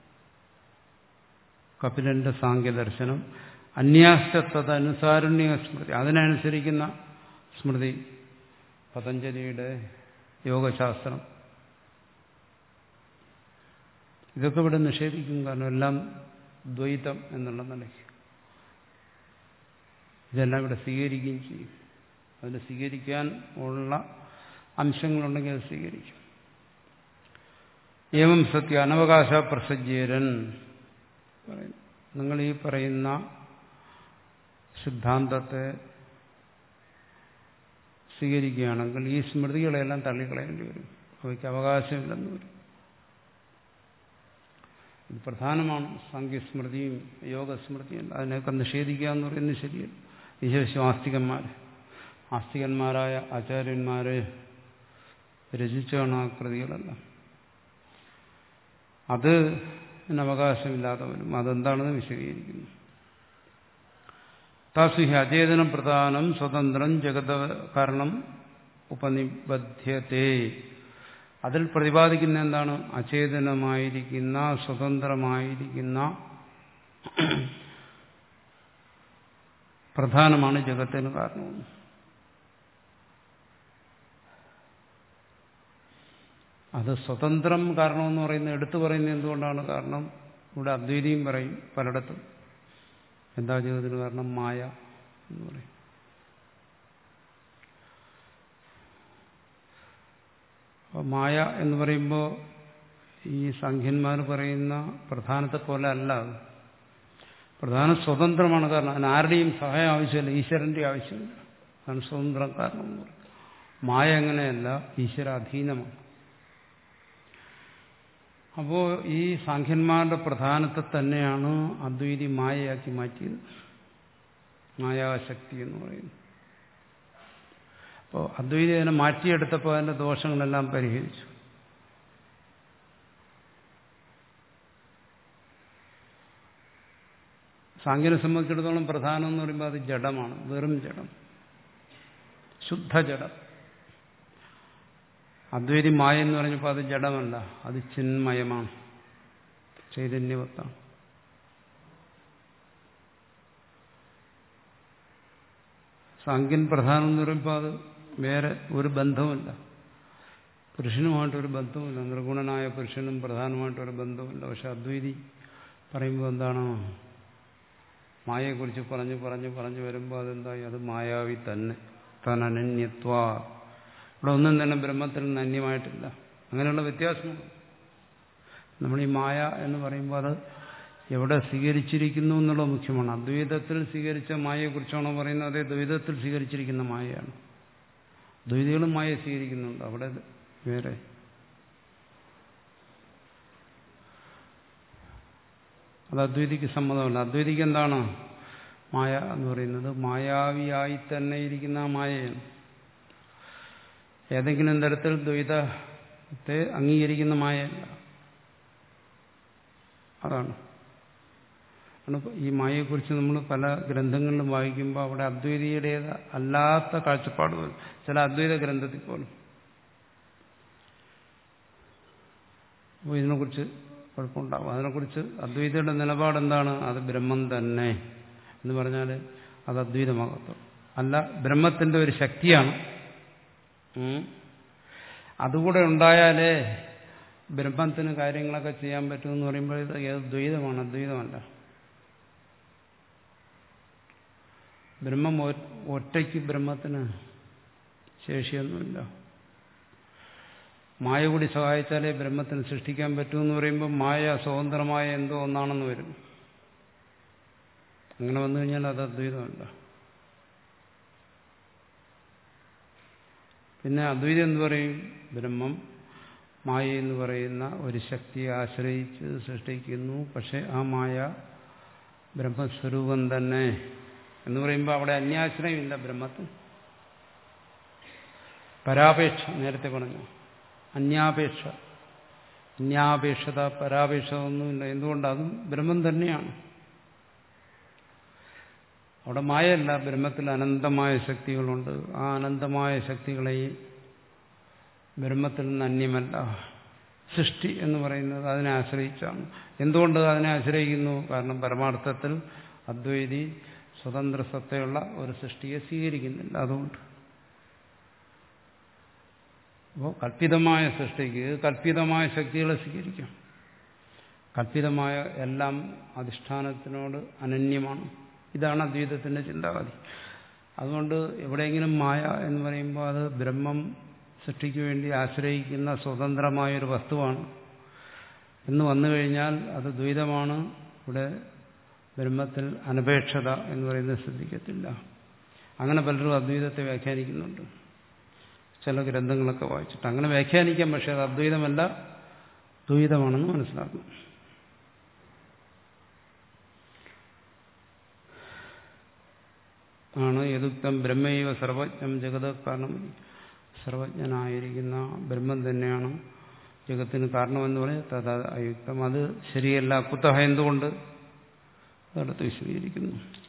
കപിലന്റെ സാങ്കേദർശനം അന്യാസ്തതനുസാരുണ്യ സ്മൃതി അതിനനുസരിക്കുന്ന സ്മൃതി പതഞ്ജലിയുടെ യോഗശാസ്ത്രം ഇതൊക്കെ ഇവിടെ നിഷേധിക്കും കാരണം എല്ലാം ദ്വൈതം എന്നുള്ള നിലയ്ക്ക് ഇതെല്ലാം ഇവിടെ സ്വീകരിക്കുകയും ചെയ്യും അതിന് സ്വീകരിക്കാൻ ഉള്ള അംശങ്ങളുണ്ടെങ്കിൽ അത് സ്വീകരിക്കും ഏവം സത്യ അനവകാശ പ്രസജ്യരൻ നിങ്ങൾ ഈ പറയുന്ന സിദ്ധാന്തത്തെ സ്വീകരിക്കുകയാണെങ്കിൽ ഈ സ്മൃതികളെല്ലാം തള്ളിക്കളയേണ്ടി വരും അവയ്ക്ക് അവകാശമില്ലെന്ന് വരും ഇത് പ്രധാനമാണ് സാങ്കേസ്മൃതിയും യോഗസ്മൃതിയും അതിനെയൊക്കെ നിഷേധിക്കുക എന്ന് പറയുന്നത് ശരിയല്ല വിശേഷം ആസ്തികന്മാർ ആസ്തികന്മാരായ ആചാര്യന്മാരെ രചിച്ചാണ് ആ കൃതികളെല്ലാം അത് അവകാശമില്ലാതെ വരും അതെന്താണെന്ന് വിശദീകരിക്കുന്നു താസുഹി അചേതനം പ്രധാനം സ്വതന്ത്രം ജഗത കാരണം ഉപനിബദ്ധ്യത്തെ അതിൽ പ്രതിപാദിക്കുന്ന എന്താണ് അചേതനമായിരിക്കുന്ന സ്വതന്ത്രമായിരിക്കുന്ന പ്രധാനമാണ് ജഗത്തിന് കാരണമെന്ന് അത് സ്വതന്ത്രം കാരണമെന്ന് പറയുന്നത് എടുത്തു പറയുന്നത് എന്തുകൊണ്ടാണ് കാരണം ഇവിടെ അദ്വൈതിയും പറയും പലയിടത്തും എന്താ ജഗത്തിന് കാരണം മായ എന്ന് പറയും അപ്പോൾ മായ എന്ന് പറയുമ്പോൾ ഈ സംഖ്യന്മാർ പറയുന്ന പ്രധാനത്തെ പോലെ അല്ല അത് പ്രധാന സ്വതന്ത്രമാണ് കാരണം അതിന് ആരുടെയും സഹായം ആവശ്യമില്ല ഈശ്വരന്റെ ആവശ്യമില്ല അതാണ് സ്വതന്ത്രം കാരണം എന്ന് പറയുന്നത് മായ അങ്ങനെയല്ല ഈശ്വരാധീനമാണ് അപ്പോൾ ഈ സാഖ്യന്മാരുടെ പ്രധാനത്തെ തന്നെയാണ് അദ്വൈതി മായയാക്കി മാറ്റിയത് മായാശക്തി എന്ന് പറയുന്നത് അപ്പോൾ അദ്വൈതി അതിനെ മാറ്റിയെടുത്തപ്പോൾ അതിൻ്റെ ദോഷങ്ങളെല്ലാം പരിഹരിച്ചു സാങ്കേനെ സംബന്ധിച്ചിടത്തോളം പ്രധാനം എന്ന് പറയുമ്പോൾ അത് ജഡമാണ് വെറും ജഡം ശുദ്ധജഡം അദ്വൈതി മായ എന്ന് പറഞ്ഞപ്പോൾ അത് ജഡമല്ല അത് ചിന്മയമാണ് ചൈതന്യവത്താണ് സാങ്കൻ പ്രധാനം എന്ന് പറയുമ്പോൾ അത് വേറെ ഒരു ബന്ധവുമില്ല പുരുഷനുമായിട്ടൊരു ബന്ധവുമില്ല നിർഗുണനായ പുരുഷനും പ്രധാനമായിട്ടൊരു ബന്ധവുമില്ല പക്ഷെ അദ്വൈതി പറയുമ്പോൾ എന്താണ് മായയെക്കുറിച്ച് പറഞ്ഞ് പറഞ്ഞ് പറഞ്ഞു വരുമ്പോൾ അതെന്തായി അത് മായാവി തന്നെ താൻ അനന്യത്വ ഇവിടെ ഒന്നും തന്നെ ബ്രഹ്മത്തിൽ നിന്ന് അന്യമായിട്ടില്ല അങ്ങനെയുള്ള വ്യത്യാസമാണ് നമ്മൾ ഈ മായ എന്ന് പറയുമ്പോൾ അത് എവിടെ സ്വീകരിച്ചിരിക്കുന്നു എന്നുള്ളത് മുഖ്യമാണ് അദ്വൈതത്തിൽ സ്വീകരിച്ച മായയെക്കുറിച്ചാണോ പറയുന്നത് അതേ ദ്വൈതത്തിൽ സ്വീകരിച്ചിരിക്കുന്ന മായയാണ് ദ്വൈതികളും മായ സ്വീകരിക്കുന്നുണ്ട് അവിടെ വേറെ അത് അദ്വൈതിക്ക് സമ്മതമല്ല അദ്വൈതിക്ക് എന്താണ് മായ എന്ന് പറയുന്നത് മായാവിയായി തന്നെ ഇരിക്കുന്ന ആ മായയാണ് ഏതെങ്കിലും തരത്തിൽ ദ്വൈതത്തെ അംഗീകരിക്കുന്ന മായയല്ല അതാണ് ഈ മായയെക്കുറിച്ച് നമ്മൾ പല ഗ്രന്ഥങ്ങളിലും വായിക്കുമ്പോൾ അവിടെ അദ്വൈതിയുടേത് അല്ലാത്ത കാഴ്ചപ്പാട് വരും ചില അദ്വൈത ഗ്രന്ഥത്തിൽ പോലും അപ്പോൾ ഇതിനെക്കുറിച്ച് കുഴപ്പമുണ്ടാകും അതിനെക്കുറിച്ച് അദ്വൈതയുടെ നിലപാട് എന്താണ് അത് ബ്രഹ്മം തന്നെ എന്ന് പറഞ്ഞാൽ അത് അദ്വൈതമാകത്തുള്ളൂ അല്ല ബ്രഹ്മത്തിന്റെ ഒരു ശക്തിയാണ് അതുകൂടെ ഉണ്ടായാലേ ബ്രഹ്മത്തിന് കാര്യങ്ങളൊക്കെ ചെയ്യാൻ പറ്റുമെന്ന് പറയുമ്പോൾ ഇത് ഏത് ദ്വൈതമാണ് അദ്വൈതമല്ല ബ്രഹ്മം ഒറ്റയ്ക്ക് ബ്രഹ്മത്തിന് ശേഷിയൊന്നുമില്ല മായ കൂടി സഹായിച്ചാലേ ബ്രഹ്മത്തിന് സൃഷ്ടിക്കാൻ പറ്റുമെന്ന് പറയുമ്പോൾ മായ സ്വതന്ത്രമായ എന്തോ ഒന്നാണെന്ന് വരും അങ്ങനെ വന്നു കഴിഞ്ഞാൽ അത് അദ്വൈതമല്ല പിന്നെ അദ്വൈതം എന്ന് പറയും ബ്രഹ്മം മായ എന്ന് പറയുന്ന ഒരു ശക്തിയെ ആശ്രയിച്ച് സൃഷ്ടിക്കുന്നു പക്ഷെ ആ മായ ബ്രഹ്മസ്വരൂപം തന്നെ എന്ന് പറയുമ്പോൾ അവിടെ അന്യാശ്രയമില്ല ബ്രഹ്മത്തിന് പരാപേക്ഷ നേരത്തെ പറഞ്ഞു അന്യാപേക്ഷ അന്യാപേക്ഷത പരാപേക്ഷ ഒന്നുമില്ല എന്തുകൊണ്ട് അതും ബ്രഹ്മം തന്നെയാണ് അവിടെ മായല്ല ബ്രഹ്മത്തിൽ അനന്തമായ ശക്തികളുണ്ട് ആ അനന്തമായ ശക്തികളെയും ബ്രഹ്മത്തിൽ നിന്ന് അന്യമല്ല സൃഷ്ടി എന്ന് പറയുന്നത് അതിനെ ആശ്രയിച്ചാണ് എന്തുകൊണ്ട് അതിനെ ആശ്രയിക്കുന്നു കാരണം പരമാർത്ഥത്തിൽ അദ്വൈതി സ്വതന്ത്ര സത്തയുള്ള ഒരു സൃഷ്ടിയെ സ്വീകരിക്കുന്നില്ല അതുകൊണ്ട് അപ്പോൾ കല്പിതമായ സൃഷ്ടിക്ക് കല്പിതമായ ശക്തികളെ സ്വീകരിക്കാം കല്പിതമായ എല്ലാം അധിഷ്ഠാനത്തിനോട് അനന്യമാണ് ഇതാണ് അദ്വൈതത്തിന്റെ ചിന്താഗതി അതുകൊണ്ട് എവിടെയെങ്കിലും മായ എന്ന് പറയുമ്പോൾ അത് ബ്രഹ്മം സൃഷ്ടിക്ക് വേണ്ടി ആശ്രയിക്കുന്ന സ്വതന്ത്രമായൊരു വസ്തുവാണ് എന്ന് വന്നു കഴിഞ്ഞാൽ അത് ദ്വൈതമാണ് ഇവിടെ ബ്രഹ്മത്തിൽ അനപേക്ഷത എന്ന് പറയുന്നത് ശ്രദ്ധിക്കത്തില്ല അങ്ങനെ പലരും അദ്വൈതത്തെ വ്യാഖ്യാനിക്കുന്നുണ്ട് ചില ഗ്രന്ഥങ്ങളൊക്കെ വായിച്ചിട്ട് അങ്ങനെ വ്യാഖ്യാനിക്കാം പക്ഷെ അത് അദ്വൈതമല്ല ദ്വൈതമാണെന്ന് മനസ്സിലാക്കണം ആണ് യദുക്തം ബ്രഹ്മൈവ സർവജ്ഞം ജഗത് കാരണം സർവജ്ഞനായിരിക്കുന്ന ബ്രഹ്മം തന്നെയാണ് ജഗത്തിന് കാരണമെന്ന് പറഞ്ഞ് തഥാ അയുക്തം അത് ശരിയല്ല കുത്തഹ എന്തുകൊണ്ട് അതടുത്ത് വിശദീകരിക്കുന്നു